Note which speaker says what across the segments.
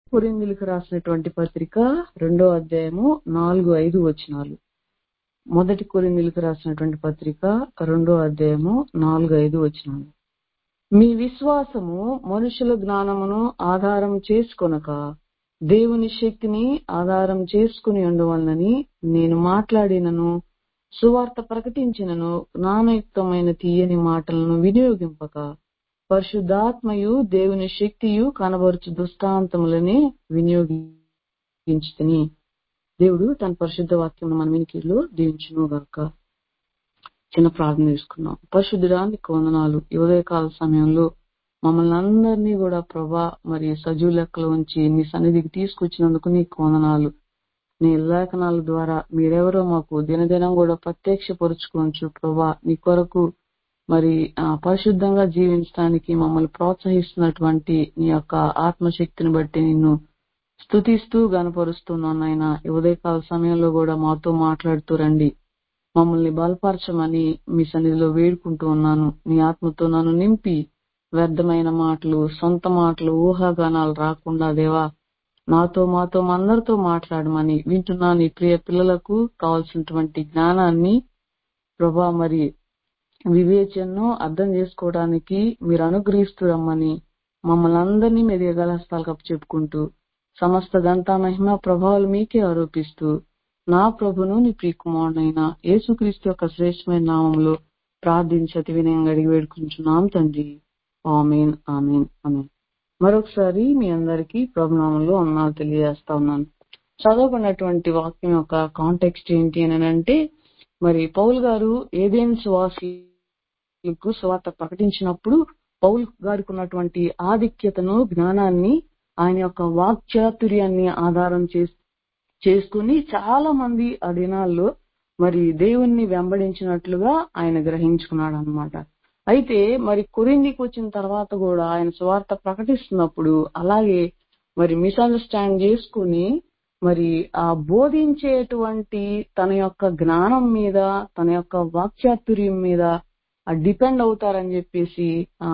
Speaker 1: కొరింథీయులకు రాసినటువంటి పత్రిక రెండో అధ్యాయము నాలుగు ఐదు వచనాలు మొదటి కొరింథీయులకు రాసినటువంటి పత్రిక రెండో అధ్యాయము నాలుగు ఐదు వచనాలు మీ విశ్వాసము మనుషుల జ్ఞానమును ఆధారం చేసుకొనక దేవుని శక్తిని ఆధారం చేసుకుని ఉండవలనని నేను మాట్లాడినను సువార్త ప్రకటించినను జ్ఞానయుక్తమైన తీయని మాటలను వినియోగింపక పరిశుద్ధాత్మయు దేవుని శక్తియు కనబరుచు దృష్టాంతములని వినియోగించుతని దేవుడు తన పరిశుద్ధ వాక్యం మన వినికిలో దీవించును గాక చిన్న ప్రార్థన తీసుకున్నాం పరిశుద్ధుడానికి వందనాలు ఉదయకాల సమయంలో మమ్మల్ని అందరినీ కూడా ప్రభా మరి సజీవ లెక్కలో ఉంచి నీ సన్నిధికి తీసుకొచ్చినందుకు నీకు వందనాలు నీ లేఖనాల ద్వారా మీరెవరో మాకు దినదినం కూడా ప్రత్యక్షపరుచుకోవచ్చు ప్రభా నీ కొరకు మరి పరిశుద్ధంగా జీవించడానికి మమ్మల్ని ప్రోత్సహిస్తున్నటువంటి నీ యొక్క ఆత్మశక్తిని బట్టి నిన్ను స్థుతిస్తూ గనపరుస్తున్నాను నాయన ఉదయకాల సమయంలో కూడా మాతో మాట్లాడుతూ రండి మమ్మల్ని బలపరచమని మీ సన్నిధిలో వేడుకుంటూ ఉన్నాను నీ ఆత్మతో నన్ను నింపి వ్యర్థమైన మాటలు సొంత మాటలు ఊహాగానాలు రాకుండా దేవా నాతో మాతో అందరితో మాట్లాడమని వింటున్నా నీ ప్రియ పిల్లలకు కావాల్సినటువంటి జ్ఞానాన్ని ప్రభా మరి వివేచనను అర్థం చేసుకోవడానికి మీరు అనుగ్రహిస్తూ రమ్మని మమ్మల్ని అందరినీ మీ దిగల హస్తాలకు చెప్పుకుంటూ సమస్త దంతా మహిమ ప్రభావాలు మీకే ఆరోపిస్తూ నా ప్రభును నీ ప్రియకుమారునైన యేసుక్రీస్తు యొక్క శ్రేష్టమైన నామంలో ప్రార్థించతి వినయంగా అడిగి వేడుకుంటున్నాం తండ్రి ఆమెన్ ఆమెన్ ఆమెన్ మరొకసారి మీ అందరికీ ప్రభునామంలో అన్నాలు తెలియజేస్తా ఉన్నాను చదవకున్నటువంటి వాక్యం యొక్క కాంటెక్స్ట్ ఏంటి అని అంటే మరి పౌల్ గారు ఏదేన్ సువాసులకు సువార్త ప్రకటించినప్పుడు పౌల్ గారికి ఉన్నటువంటి ఆధిక్యతను జ్ఞానాన్ని ఆయన యొక్క వాక్చాతుర్యాన్ని ఆధారం చేసుకుని చాలా మంది ఆ దినాల్లో మరి దేవుణ్ణి వెంబడించినట్లుగా ఆయన గ్రహించుకున్నాడు అనమాట అయితే మరి కొరిందికి వచ్చిన తర్వాత కూడా ఆయన స్వార్థ ప్రకటిస్తున్నప్పుడు అలాగే మరి మిస్అండర్స్టాండ్ చేసుకుని మరి ఆ బోధించేటువంటి తన యొక్క జ్ఞానం మీద తన యొక్క వాక్చాతుర్యం మీద డిపెండ్ అవుతారని చెప్పేసి ఆ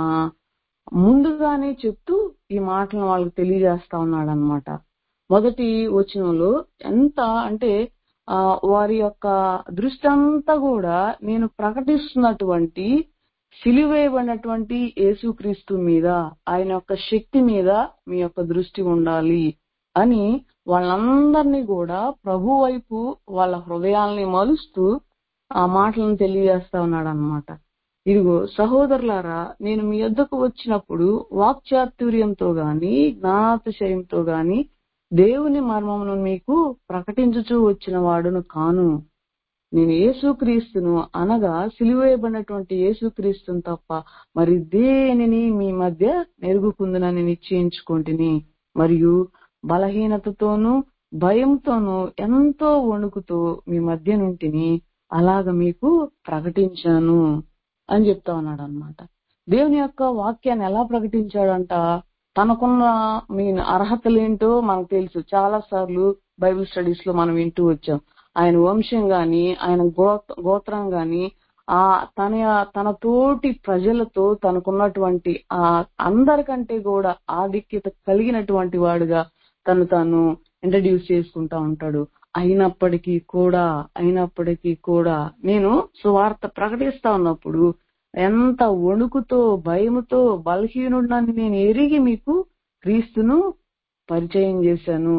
Speaker 1: ముందుగానే చెప్తూ ఈ మాటలను వాళ్ళకి తెలియజేస్తా ఉన్నాడు అనమాట మొదటి వచనంలో ఎంత అంటే ఆ వారి యొక్క దృష్టి అంతా కూడా నేను ప్రకటిస్తున్నటువంటి సిలివేయబడినటువంటి యేసుక్రీస్తు మీద ఆయన యొక్క శక్తి మీద మీ యొక్క దృష్టి ఉండాలి అని వాళ్ళందరినీ కూడా ప్రభు వైపు వాళ్ళ హృదయాల్ని మలుస్తూ ఆ మాటలను తెలియజేస్తా ఉన్నాడు అనమాట ఇదిగో సహోదరులారా నేను మీ యొద్దకు వచ్చినప్పుడు వాక్చాతుర్యంతో గాని జ్ఞానాతిశయంతో గాని దేవుని మర్మమును మీకు ప్రకటించుచూ వచ్చిన వాడును కాను నేను యేసుక్రీస్తును అనగా సిలువేయబడినటువంటి యేసుక్రీస్తును తప్ప మరి దేనిని మీ మధ్య నెరుగుకుందునని నిశ్చయించుకుంటుని మరియు బలహీనతతోనూ భయంతోనూ ఎంతో వణుకుతో మీ మధ్య నుంటిని అలాగ మీకు ప్రకటించాను అని చెప్తా ఉన్నాడు అనమాట దేవుని యొక్క వాక్యాన్ని ఎలా ప్రకటించాడంట తనకున్న మీ అర్హతలేంటో మనకు తెలుసు చాలా సార్లు బైబిల్ స్టడీస్ లో మనం వింటూ వచ్చాం ఆయన వంశం గాని ఆయన గోత్రం గాని ఆ తన తన తోటి ప్రజలతో తనకున్నటువంటి ఆ అందరికంటే కూడా ఆధిక్యత కలిగినటువంటి వాడుగా తను తాను ఇంట్రడ్యూస్ చేసుకుంటా ఉంటాడు అయినప్పటికీ కూడా అయినప్పటికీ కూడా నేను సువార్త ప్రకటిస్తా ఉన్నప్పుడు ఎంత వణుకుతో భయముతో బలహీనుడినని నేను ఎరిగి మీకు క్రీస్తును పరిచయం చేశాను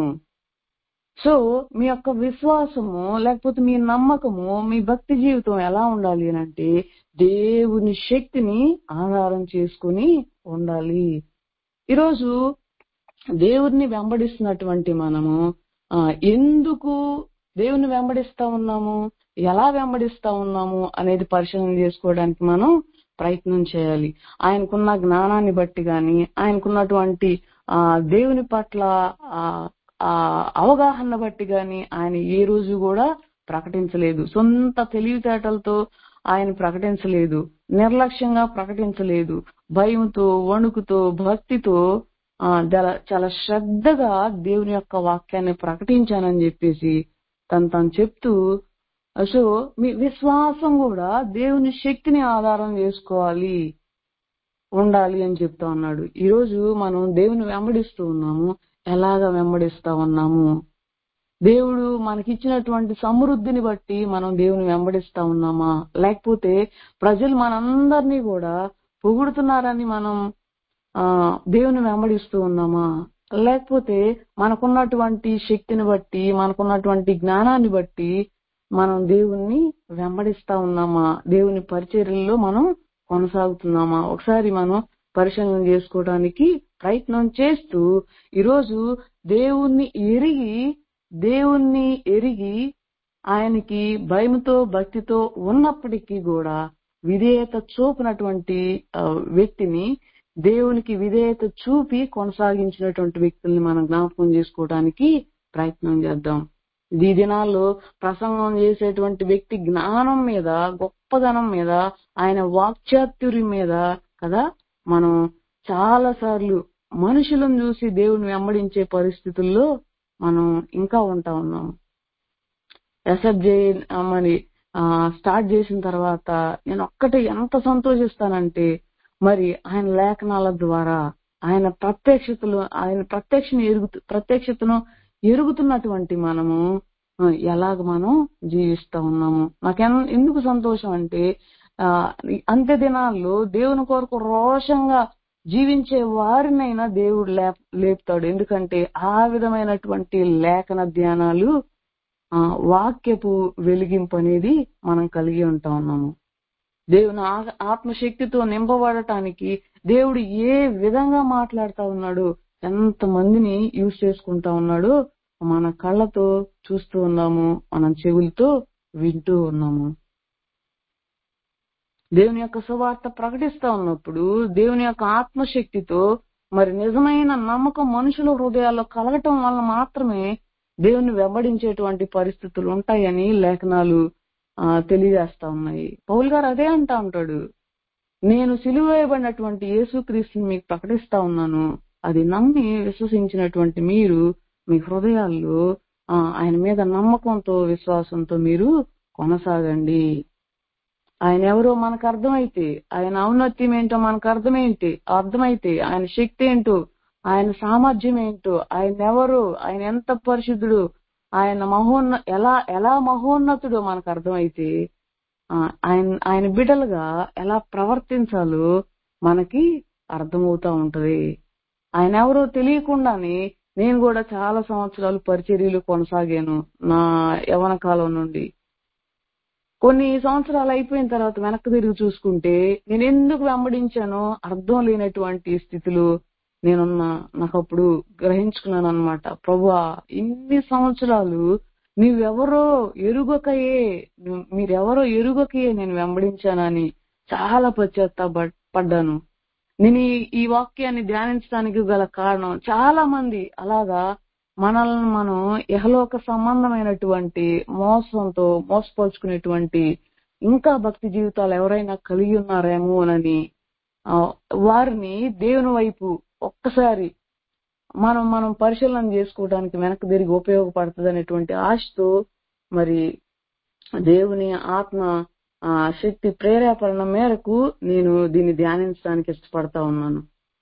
Speaker 1: సో మీ యొక్క విశ్వాసము లేకపోతే మీ నమ్మకము మీ భక్తి జీవితం ఎలా ఉండాలి అంటే దేవుని శక్తిని ఆధారం చేసుకుని ఉండాలి ఈరోజు దేవుడిని వెంబడిస్తున్నటువంటి మనము ఎందుకు దేవుని వెంబడిస్తా ఉన్నాము ఎలా వెంబడిస్తా ఉన్నాము అనేది పరిశీలన చేసుకోవడానికి మనం ప్రయత్నం చేయాలి ఆయనకున్న జ్ఞానాన్ని బట్టి గాని ఆయనకున్నటువంటి ఆ దేవుని పట్ల ఆ అవగాహన బట్టి గాని ఆయన ఏ రోజు కూడా ప్రకటించలేదు సొంత తెలివితేటలతో ఆయన ప్రకటించలేదు నిర్లక్ష్యంగా ప్రకటించలేదు భయంతో వణుకుతో భక్తితో చాలా శ్రద్ధగా దేవుని యొక్క వాక్యాన్ని ప్రకటించానని చెప్పేసి తను తను చెప్తూ సో మీ విశ్వాసం కూడా దేవుని శక్తిని ఆధారం చేసుకోవాలి ఉండాలి అని చెప్తా ఉన్నాడు ఈ రోజు మనం దేవుని వెంబడిస్తూ ఉన్నాము ఎలాగ వెంబడిస్తా ఉన్నాము దేవుడు మనకిచ్చినటువంటి సమృద్ధిని బట్టి మనం దేవుని వెంబడిస్తా ఉన్నామా లేకపోతే ప్రజలు మనందరినీ కూడా పొగుడుతున్నారని మనం ఆ దేవుని వెంబడిస్తూ ఉన్నామా లేకపోతే మనకున్నటువంటి శక్తిని బట్టి మనకున్నటువంటి జ్ఞానాన్ని బట్టి మనం దేవుణ్ణి వెంబడిస్తా ఉన్నామా దేవుని పరిచర్యల్లో మనం కొనసాగుతున్నామా ఒకసారి మనం పరిశీలన చేసుకోవడానికి ప్రయత్నం చేస్తూ ఈరోజు దేవుణ్ణి ఎరిగి దేవుణ్ణి ఎరిగి ఆయనకి భయముతో భక్తితో ఉన్నప్పటికీ కూడా విధేయత చూపినటువంటి ఆ, వ్యక్తిని దేవునికి విధేయత చూపి కొనసాగించినటువంటి వ్యక్తుల్ని మనం జ్ఞాపకం చేసుకోవడానికి ప్రయత్నం చేద్దాం ఈ దినాల్లో ప్రసంగం చేసేటువంటి వ్యక్తి జ్ఞానం మీద గొప్పదనం మీద ఆయన వాక్చాతుర్యం మీద కదా మనం చాలా సార్లు మనుషులను చూసి దేవుని వెంబడించే పరిస్థితుల్లో మనం ఇంకా ఉంటా ఉన్నాం ఎస్ఎఫ్జే మరి స్టార్ట్ చేసిన తర్వాత నేను ఒక్కటి ఎంత సంతోషిస్తానంటే మరి ఆయన లేఖనాల ద్వారా ఆయన ప్రత్యక్షతలు ఆయన ప్రత్యక్షను ఎరుగుతు ప్రత్యక్షతను ఎరుగుతున్నటువంటి మనము ఆ, ఎలాగ మనం జీవిస్తా ఉన్నాము నాకెన్ ఎందుకు సంతోషం అంటే ఆ ఈ అంత్య దినాల్లో దేవుని కొరకు రోషంగా జీవించే వారినైనా దేవుడు లేప్ లేపుతాడు ఎందుకంటే ఆ విధమైనటువంటి లేఖన ధ్యానాలు ఆ వాక్యపు వెలిగింపు అనేది మనం కలిగి ఉంటా ఉన్నాము దేవుని ఆ- ఆత్మశక్తితో నింపబడటానికి దేవుడు ఏ విధంగా మాట్లాడుతా ఉన్నాడు ఎంత మందిని యూజ్ చేసుకుంటా ఉన్నాడో మన కళ్ళతో చూస్తూ ఉన్నాము మన చెవులతో వింటూ ఉన్నాము దేవుని యొక్క సువార్త ప్రకటిస్తా ఉన్నప్పుడు దేవుని యొక్క ఆత్మశక్తితో మరి నిజమైన నమ్మకం మనుషుల హృదయాల్లో కలగటం వల్ల మాత్రమే దేవుని వెంబడించేటువంటి పరిస్థితులు ఉంటాయని లేఖనాలు ఆ, తెలియజేస్తా ఉన్నాయి పౌల్ గారు అదే అంటా ఉంటాడు నేను సిలువ వేయబడినటువంటి యేసుక్రీస్తుని మీకు ప్రకటిస్తా ఉన్నాను అది నమ్మి విశ్వసించినటువంటి మీరు మీ హృదయాల్లో ఆ, ఆయన మీద నమ్మకంతో విశ్వాసంతో మీరు కొనసాగండి ఆయన ఎవరో మనకు అర్థమైతే ఆయన ఔన్నత్యం ఏంటో మనకు అర్థమేంటి అర్థమైతే ఆయన శక్తి ఏంటో ఆయన సామర్థ్యం ఏంటో ఆయన ఎవరు ఆయన ఎంత పరిశుద్ధుడు ఆయన మహోన్న ఎలా ఎలా మహోన్నతుడో మనకు అర్థమైతే ఆ, ఆయన ఆయన బిడ్డలుగా ఎలా ప్రవర్తించాలో మనకి అర్థమవుతా ఉంటది ఆయన ఎవరో తెలియకుండానే నేను కూడా చాలా సంవత్సరాలు పరిచర్యలు కొనసాగాను నా యవన కాలం నుండి కొన్ని సంవత్సరాలు అయిపోయిన తర్వాత వెనక్కి తిరిగి చూసుకుంటే నేను ఎందుకు వెంబడించానో అర్థం లేనటువంటి స్థితిలో నేనున్నా నాకు అప్పుడు గ్రహించుకున్నాను అనమాట ప్రభా ఇన్ని సంవత్సరాలు నీవెవరో ఎరుగకయే నువ్వు- మీరెవరో ఎరుగకయే నేను వెంబడించానని చాలా పశ్చాత్తాప పడ్డాను నేను ఈ- ఈ వాక్యాన్ని ధ్యానించడానికి గల కారణం చాలా మంది అలాగా మనల్ని మనం ఇహలోక సంబంధమైనటువంటి మోసంతో మోసపరుచుకునేటువంటి ఇంకా భక్తి జీవితాలు ఎవరైనా కలిగి ఉన్నారేమోనని ఆ, వారిని దేవుని వైపు ఒక్కసారి మనం మనం పరిశీలన చేసుకోవడానికి వెనక్కి తిరిగి ఉపయోగపడుతుంది అనేటువంటి ఆశతో మరి దేవుని ఆత్మ ఆ శక్తి ప్రేరేపణ మేరకు నేను దీన్ని ధ్యానించడానికి ఇష్టపడతా ఉన్నాను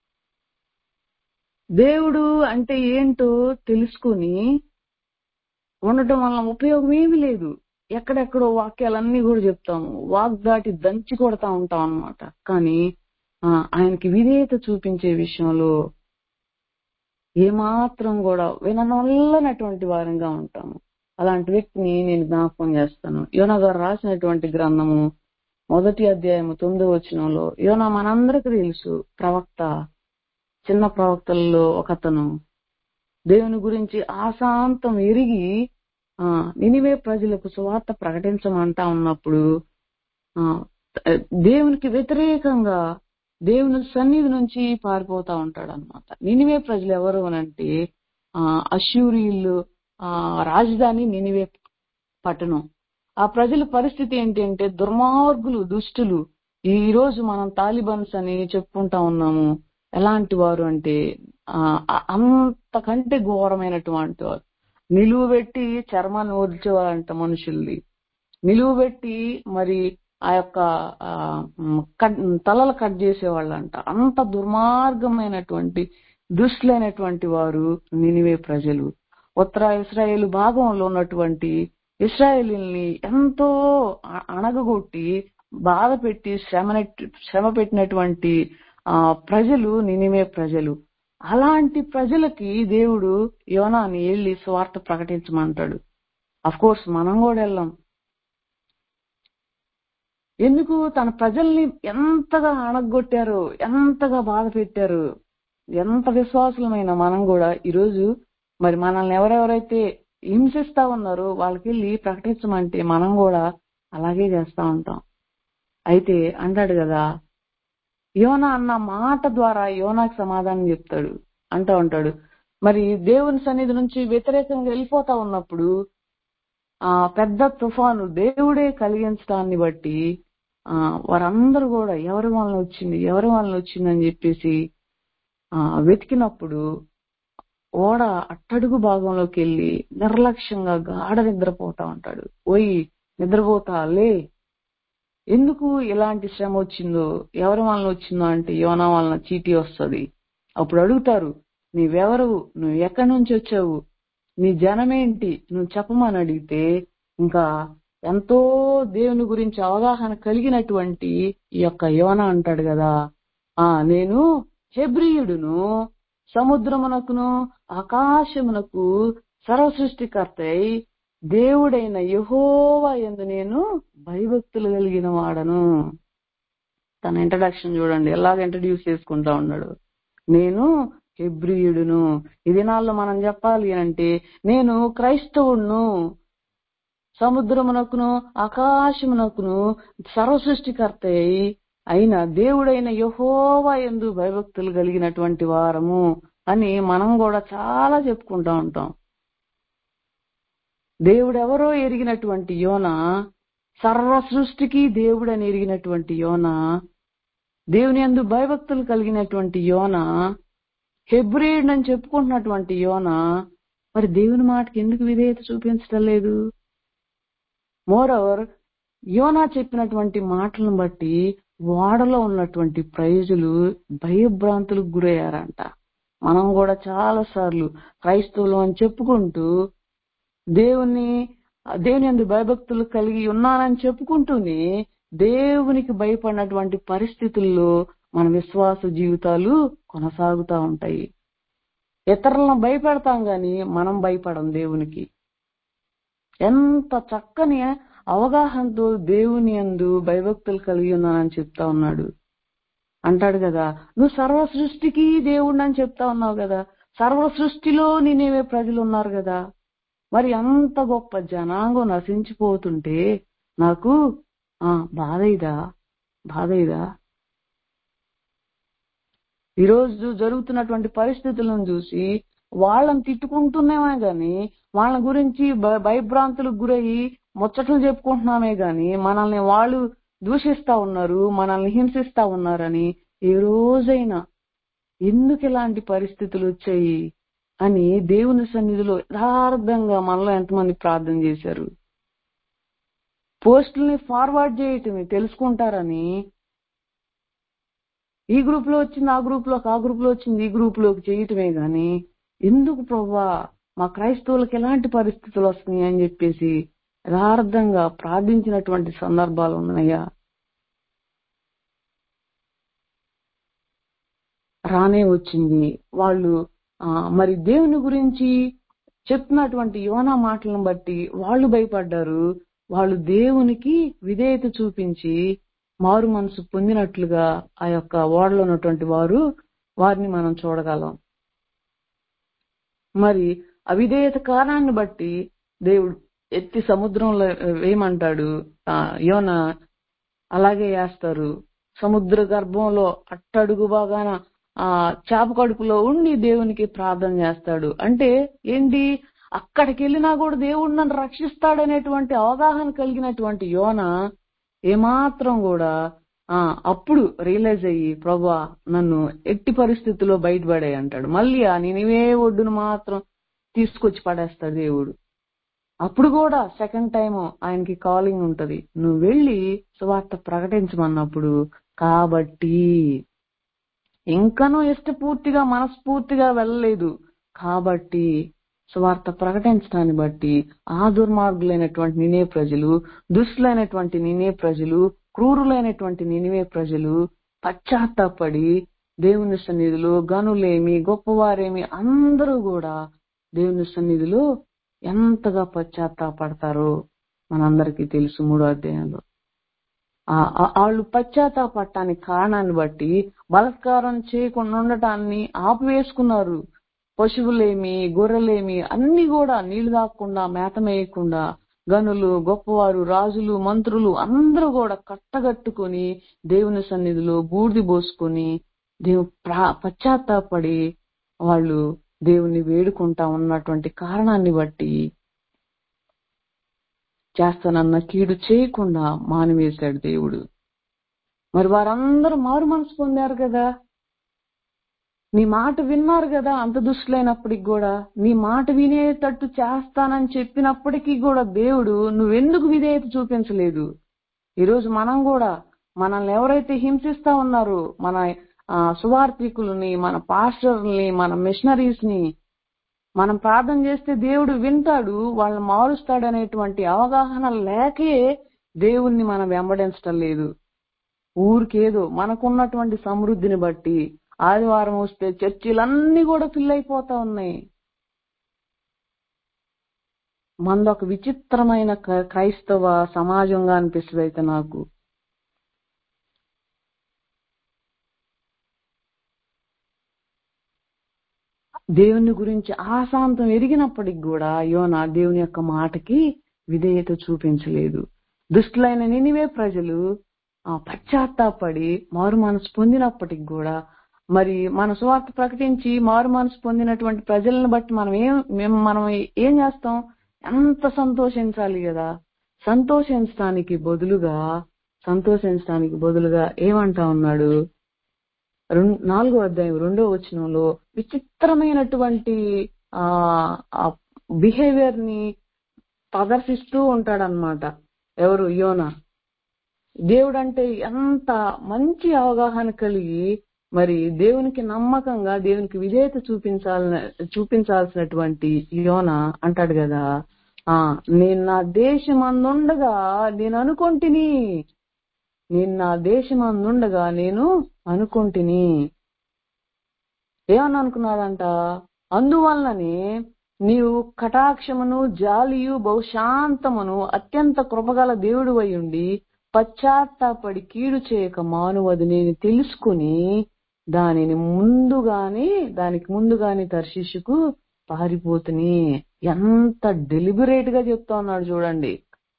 Speaker 1: దేవుడు అంటే ఏంటో తెలుసుకుని ఉండటం వల్ల ఉపయోగం ఏమీ లేదు ఎక్కడెక్కడో వాక్యాలన్నీ కూడా చెప్తాము వాక్ దాటి దంచి కొడతా ఉంటాం అన్నమాట కానీ ఆ, ఆయనకి విధేయత చూపించే విషయంలో ఏమాత్రం కూడా విననొల్లనటువంటి వారంగా ఉంటాము అలాంటి వ్యక్తిని నేను జ్ఞాపకం చేస్తాను యోనా గారు రాసినటువంటి గ్రంథము మొదటి అధ్యాయము తొమ్మిదో వచనంలో యోనా మనందరికి తెలుసు ప్రవక్త చిన్న ప్రవక్తలలో ఒకతను దేవుని గురించి ఆశాంతం ఎరిగి ఆ నినివే ప్రజలకు సువార్త ప్రకటించమంటా ఉన్నప్పుడు ఆ దేవునికి వ్యతిరేకంగా దేవుని సన్నిధి నుంచి పారిపోతా ఉంటాడు అనమాట నినివే ప్రజలు ఎవరు అనంటే ఆ అశూరియులు ఆ రాజధాని నినివే పట్టణం ఆ ప్రజల పరిస్థితి ఏంటి అంటే దుర్మార్గులు దుష్టులు ఈ రోజు మనం తాలిబాన్స్ అని చెప్పుకుంటా ఉన్నాము ఎలాంటి వారు అంటే ఆ అ- అంతకంటే ఘోరమైనటువంటి వారు నిలువ పెట్టి చర్మాన్ని వదిలిచేవారంట మనుషుల్ని నిలువ పెట్టి మరి ఆ యొక్క ఆ, మ్, కట్- తలలు కట్ చేసేవాళ్ళంట అంత దుర్మార్గమైనటువంటి దుష్టులైనటువంటి వారు నినివే ప్రజలు ఉత్తర ఇస్రాయేల్ భాగంలో ఉన్నటువంటి ఇస్రాయేలీల్ని ఎంతో అ- అణగగొట్టి బాధ పెట్టి శ్రమ శ్రమ పెట్టినటువంటి ఆ ప్రజలు నినివే ప్రజలు అలాంటి ప్రజలకి దేవుడు యోనాని వెళ్ళి స్వార్థ ప్రకటించమంటాడు అఫ్ కోర్స్ మనం కూడా వెళ్ళాం ఎందుకు తన ప్రజల్ని ఎంతగా అణగొట్టారు ఎంతగా బాధ పెట్టారు ఎంత విశ్వాసులమైన మనం కూడా ఈరోజు మరి మనల్ని ఎవరెవరైతే హింసిస్తా ఉన్నారో వాళ్ళకి వెళ్ళి ప్రకటించమంటే మనం కూడా అలాగే చేస్తా ఉంటాం అయితే అంటాడు కదా యోనా అన్న మాట ద్వారా యోనాకి సమాధానం చెప్తాడు అంటా ఉంటాడు మరి దేవుని సన్నిధి నుంచి వ్యతిరేకంగా వెళ్ళిపోతా ఉన్నప్పుడు ఆ పెద్ద తుఫాను దేవుడే కలిగించడాన్ని బట్టి ఆ వారందరూ కూడా ఎవరి వలన వచ్చింది ఎవరి వలన వచ్చిందని చెప్పేసి ఆ వెతికినప్పుడు ఓడ అట్టడుగు భాగంలోకి వెళ్ళి నిర్లక్ష్యంగా గాఢ నిద్రపోతా ఉంటాడు ఓయ్ నిద్రపోతా లే ఎందుకు ఇలాంటి శ్రమ వచ్చిందో ఎవరి వలన వచ్చిందో అంటే యోనా వలన చీటీ వస్తది అప్పుడు అడుగుతారు నీవెవరు నువ్వు ఎక్కడి నుంచి వచ్చావు నీ జనమేంటి నువ్వు చెప్పమని అడిగితే ఇంకా ఎంతో దేవుని గురించి అవగాహన కలిగినటువంటి ఈ యొక్క యోన అంటాడు కదా ఆ నేను హెబ్రియుడును సముద్రమునకును ఆకాశమునకు సర్వ సృష్టికర్తై దేవుడైన యహోవా ఎందు నేను భయభక్తులు కలిగిన వాడను తన ఇంట్రడక్షన్ చూడండి ఎలాగ ఇంట్రడ్యూస్ చేసుకుంటా ఉన్నాడు నేను హెబ్రియుడును ఈ దినాల్లో మనం చెప్పాలి అంటే నేను క్రైస్తవుడును సముద్రమునకును ఆకాశమునకును సర్వ సృష్టికర్త అయిన దేవుడైన యహోవా ఎందు భయభక్తులు కలిగినటువంటి వారము అని మనం కూడా చాలా చెప్పుకుంటా ఉంటాం దేవుడెవరో ఎరిగినటువంటి యోన సర్వ సృష్టికి దేవుడని ఎరిగినటువంటి యోన దేవుని యందు భయభక్తులు కలిగినటువంటి యోన హెబ్రియుడు అని చెప్పుకుంటున్నటువంటి యోన మరి దేవుని మాటకి ఎందుకు విధేయత చూపించడం లేదు మోర్ ఓవర్ యోనా చెప్పినటువంటి మాటలను బట్టి ఓడలో ఉన్నటువంటి ప్రజలు భయభ్రాంతులకు గురయ్యారంట మనం కూడా చాలా సార్లు క్రైస్తవులు అని చెప్పుకుంటూ దేవుని దేవుని అందు భయభక్తులు కలిగి ఉన్నానని చెప్పుకుంటూనే దేవునికి భయపడినటువంటి పరిస్థితుల్లో మన విశ్వాస జీవితాలు కొనసాగుతా ఉంటాయి ఇతరులను భయపెడతాం గాని మనం భయపడం దేవునికి ఎంత చక్కని అవగాహనతో దేవుని అందు భయభక్తులు కలిగి ఉన్నానని చెప్తా ఉన్నాడు అంటాడు కదా నువ్వు సర్వ సృష్టికి దేవుడు అని చెప్తా ఉన్నావు కదా సర్వ సృష్టిలో నేనేవే ప్రజలు ఉన్నారు కదా మరి అంత గొప్ప జనాంగం నశించిపోతుంటే నాకు ఆ బాధ ఇదా బాధ ఇదా ఈరోజు జరుగుతున్నటువంటి పరిస్థితులను చూసి వాళ్ళని తిట్టుకుంటున్నామే గాని వాళ్ళ గురించి భ- భయభ్రాంతులకు గురయ్యి ముచ్చట్లు చెప్పుకుంటున్నామే గాని మనల్ని వాళ్ళు దూషిస్తా ఉన్నారు మనల్ని హింసిస్తా ఉన్నారని ఏ రోజైనా ఎందుకు ఇలాంటి పరిస్థితులు వచ్చాయి అని దేవుని సన్నిధిలో యథార్థంగా మనలో ఎంతమంది ప్రార్థన చేశారు పోస్టుల్ని ఫార్వర్డ్ చేయటమే తెలుసుకుంటారని ఈ గ్రూప్ లో వచ్చింది ఆ గ్రూప్ లోకి ఆ గ్రూప్ లో వచ్చింది ఈ గ్రూప్ లోకి చేయటమే గాని ఎందుకు ప్రభా మా క్రైస్తవులకు ఎలాంటి పరిస్థితులు వస్తున్నాయి అని చెప్పేసి యథార్థంగా ప్రార్థించినటువంటి సందర్భాలు ఉన్నాయా రానే వచ్చింది వాళ్ళు ఆ, మరి దేవుని గురించి చెప్తున్నటువంటి యోనా మాటలను బట్టి వాళ్ళు భయపడ్డారు వాళ్ళు దేవునికి విధేయత చూపించి మారు మనసు పొందినట్లుగా ఆ యొక్క ఓడలో ఉన్నటువంటి వారు వారిని మనం చూడగలం మరి అవిధేయత కారణాన్ని బట్టి దేవుడు ఎత్తి సముద్రంలో వేయమంటాడు ఆ యోన అలాగే వేస్తారు సముద్ర గర్భంలో అట్టడుగు బాగాన ఆ చేప కడుపులో ఉండి దేవునికి ప్రార్థన చేస్తాడు అంటే ఏంటి అక్కడికి వెళ్ళినా కూడా దేవుడు నన్ను రక్షిస్తాడనేటువంటి అవగాహన కలిగినటువంటి యోన ఏమాత్రం కూడా ఆ అప్పుడు రియలైజ్ అయ్యి ప్రభా నన్ను ఎట్టి పరిస్థితుల్లో బయటపడే అంటాడు మళ్ళీ ఆ నినివే ఒడ్డును మాత్రం తీసుకొచ్చి పడేస్తాడు దేవుడు అప్పుడు కూడా సెకండ్ టైం ఆయనకి కాలింగ్ ఉంటది నువ్వు వెళ్ళి సువార్త ప్రకటించమన్నప్పుడు కాబట్టి ఇంకనూ ఇష్టపూర్తిగా మనస్ఫూర్తిగా వెళ్ళలేదు కాబట్టి సువార్త ప్రకటించడాన్ని బట్టి ఆ దుర్మార్గులైనటువంటి నినే ప్రజలు దుష్టులైనటువంటి నినే ప్రజలు క్రూరులైనటువంటి నినివే ప్రజలు పశ్చాత్తాపడి దేవుని సన్నిధిలో గనులేమి గొప్పవారేమి అందరూ కూడా దేవుని సన్నిధిలో ఎంతగా పశ్చాత్తాపడతారో మనందరికీ తెలుసు మూడో అధ్యాయంలో ఆ- ఆ- వాళ్ళు పశ్చాత్తాపడటానికి కారణాన్ని బట్టి బలత్కారం చేయకుండా ఉండటాన్ని ఆపివేసుకున్నారు పశువులేమి గొర్రెలేమి అన్ని కూడా నీళ్లు తాగకుండా మేత మేయకుండా గనులు గొప్పవారు రాజులు మంత్రులు అందరూ కూడా కట్టగట్టుకొని దేవుని సన్నిధిలో బూడిది పోసుకొని దేవు ప్రా- పశ్చాత్తాపడి వాళ్ళు దేవుణ్ణి వేడుకుంటా ఉన్నటువంటి కారణాన్ని బట్టి చేస్తానన్న కీడు చేయకుండా మానివేశాడు దేవుడు మరి వారందరూ మారు మనసు పొందారు కదా నీ మాట విన్నారు కదా అంత దుష్టులైనప్పటికి కూడా నీ మాట వినేటట్టు చేస్తానని చెప్పినప్పటికీ కూడా దేవుడు నువ్వెందుకు విధేయత చూపించలేదు ఈరోజు మనం కూడా మనల్ని ఎవరైతే హింసిస్తా ఉన్నారో మన ఆ, సువార్థికులని మన పాస్టర్ని మన మిషనరీస్ ని మనం ప్రార్థన చేస్తే దేవుడు వింటాడు వాళ్ళని మారుస్తాడు అనేటువంటి అవగాహన లేకే దేవుణ్ణి మనం వెంబడించటం లేదు ఊరికేదో మనకున్నటువంటి సమృద్ధిని బట్టి ఆదివారం వస్తే చర్చిలన్నీ కూడా ఫిల్ అయిపోతా ఉన్నాయి మందొక విచిత్రమైన క్ర- క్రైస్తవ సమాజంగా అనిపిస్తుంది అయితే నాకు దేవుని గురించి ఆశాంతం ఎరిగినప్పటికి కూడా యోనా దేవుని యొక్క మాటకి విధేయత చూపించలేదు దుష్టులైన నినివే ప్రజలు ఆ, పశ్చాత్తాపడి మారు మనసు పొందినప్పటికి కూడా మరి మన సువార్త ప్రకటించి మారు మనసు పొందినటువంటి ప్రజలను బట్టి మనం ఏం మేము మనం ఏం చేస్తాం ఎంత సంతోషించాలి కదా సంతోషించడానికి బదులుగా సంతోషించడానికి బదులుగా ఏమంటా ఉన్నాడు రెం- నాలుగో అధ్యాయం రెండో వచనంలో విచిత్రమైనటువంటి ఆ బిహేవియర్ ని ప్రదర్శిస్తూ ఉంటాడనమాట ఎవరు యోన దేవుడంటే ఎంత మంచి అవగాహన కలిగి మరి దేవునికి నమ్మకంగా దేవునికి విధేయత చూపించాలని చూపించాల్సినటువంటి యోన అంటాడు కదా ఆ నేను నా దేశమందుండగా నేను అనుకుంటుని నేను నా దేశమందుండగా నేను అనుకుంటుని ఏమని అనుకున్నాడంట అందువలననే నీవు కటాక్షమును జాలియు బహుశాంతమును అత్యంత కృపగల దేవుడు ఉండి పశ్చాత్తాపడి కీడు చేయక మానువది నేను తెలుసుకుని దానిని ముందుగానే దానికి ముందుగానే తర్శిషుకు పారిపోతుని ఎంత డెలిబరేట్ గా చెప్తా ఉన్నాడు చూడండి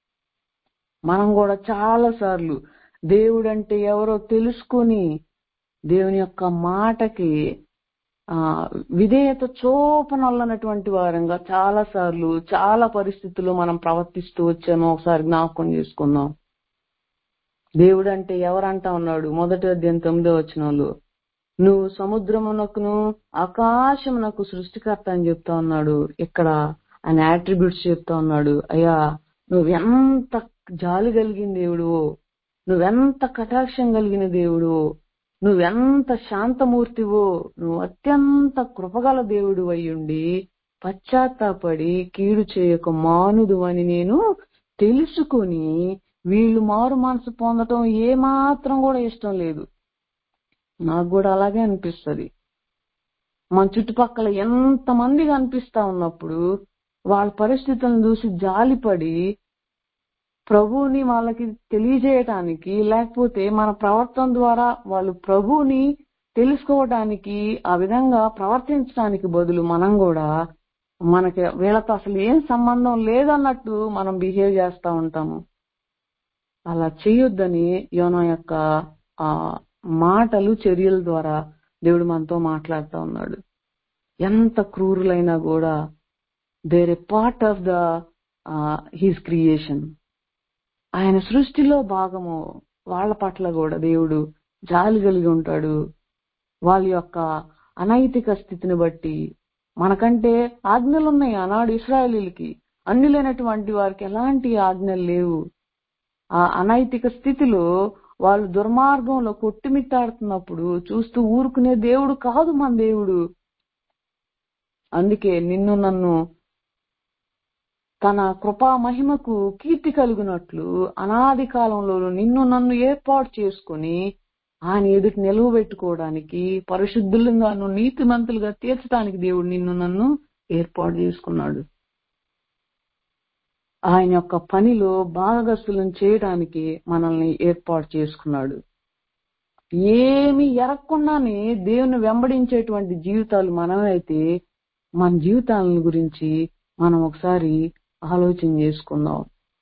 Speaker 1: మనం కూడా చాలా సార్లు దేవుడంటే ఎవరో తెలుసుకుని దేవుని యొక్క మాటకి ఆ విధేయత చూపనల్లనటువంటి వారంగా చాలా సార్లు చాలా పరిస్థితుల్లో మనం ప్రవర్తిస్తూ వచ్చాము ఒకసారి జ్ఞాపకం చేసుకుందాం దేవుడు అంటే ఎవరంటా ఉన్నాడు మొదటి అధ్యాయం తొమ్మిదో వచనంలో నువ్వు సముద్రమునకును ఆకాశమునకు సృష్టికర్త అని చెప్తా ఉన్నాడు ఇక్కడ ఆయన యాట్రిబ్యూట్స్ చెప్తా ఉన్నాడు అయ్యా నువ్వెంత జాలి కలిగిన దేవుడువో నువ్వెంత కటాక్షం కలిగిన దేవుడు నువ్వెంత శాంతమూర్తివో నువ్వు అత్యంత కృపగల దేవుడు అయ్యుండి పశ్చాత్తాపడి కీడు చేయక మానుదు అని నేను తెలుసుకుని వీళ్ళు మారు మనసు పొందటం ఏమాత్రం కూడా ఇష్టం లేదు నాకు కూడా అలాగే అనిపిస్తది మన చుట్టుపక్కల ఎంత మంది కనిపిస్తా ఉన్నప్పుడు వాళ్ళ పరిస్థితులను చూసి జాలిపడి ప్రభువుని వాళ్ళకి తెలియజేయటానికి లేకపోతే మన ప్రవర్తన ద్వారా వాళ్ళు ప్రభువుని తెలుసుకోవడానికి ఆ విధంగా ప్రవర్తించడానికి బదులు మనం కూడా మనకి వీళ్ళతో అసలు ఏం సంబంధం లేదన్నట్టు మనం బిహేవ్ చేస్తా ఉంటాము అలా చేయొద్దని యోనా యొక్క ఆ మాటలు చర్యల ద్వారా దేవుడు మనతో మాట్లాడుతూ ఉన్నాడు ఎంత క్రూరులైనా కూడా they're a part of the his creation ఆయన సృష్టిలో భాగము వాళ్ళ పట్ల కూడా దేవుడు జాలి కలిగి ఉంటాడు వాళ్ళ యొక్క అనైతిక స్థితిని బట్టి మనకంటే ఆజ్ఞలు ఉన్నాయి ఆనాడు ఇస్రాయలీలకి అన్ని లేనటువంటి వారికి ఎలాంటి ఆజ్ఞలు లేవు ఆ అనైతిక స్థితిలో వాళ్ళు దుర్మార్గంలో కొట్టుమిట్టాడుతున్నప్పుడు చూస్తూ ఊరుకునే దేవుడు కాదు మన దేవుడు అందుకే నిన్ను నన్ను తన కృపా మహిమకు కీర్తి కలుగునట్లు అనాది కాలంలో నిన్ను నన్ను ఏర్పాటు చేసుకుని ఆయన ఎదుటి నిలువ పెట్టుకోవడానికి పరిశుద్ధులుగాను నీతిమంతులుగా తీర్చడానికి దేవుడు నిన్ను నన్ను ఏర్పాటు చేసుకున్నాడు ఆయన యొక్క పనిలో భాగస్తులను చేయడానికి మనల్ని ఏర్పాటు చేసుకున్నాడు ఏమి ఎరగకుండానే దేవుని వెంబడించేటువంటి జీవితాలు మనమైతే మన జీవితాలను గురించి మనం ఒకసారి ఆలోచన చేసుకుందాం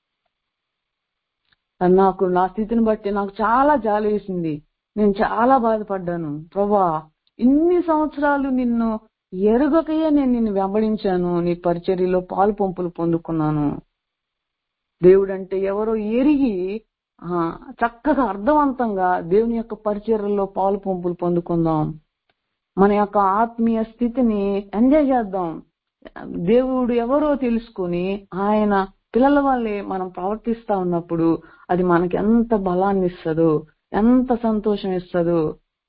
Speaker 1: నాకు నా స్థితిని బట్టి నాకు చాలా జాలి వేసింది నేను చాలా బాధపడ్డాను ప్రభా ఇన్ని సంవత్సరాలు నిన్ను ఎరుగకయే నేను నిన్ను వెంబడించాను నీ పరిచర్యలో పాలు పంపులు పొందుకున్నాను దేవుడంటే ఎవరో ఎరిగి ఆ చక్కగా అర్థవంతంగా దేవుని యొక్క పరిచర్యలో పాలు పంపులు పొందుకుందాం మన యొక్క ఆత్మీయ స్థితిని ఎంజాయ్ చేద్దాం దేవుడు ఎవరో తెలుసుకుని ఆయన పిల్లల వల్లే మనం ప్రవర్తిస్తా ఉన్నప్పుడు అది మనకి ఎంత బలాన్ని ఇస్తుందో ఎంత సంతోషం ఇస్తుందో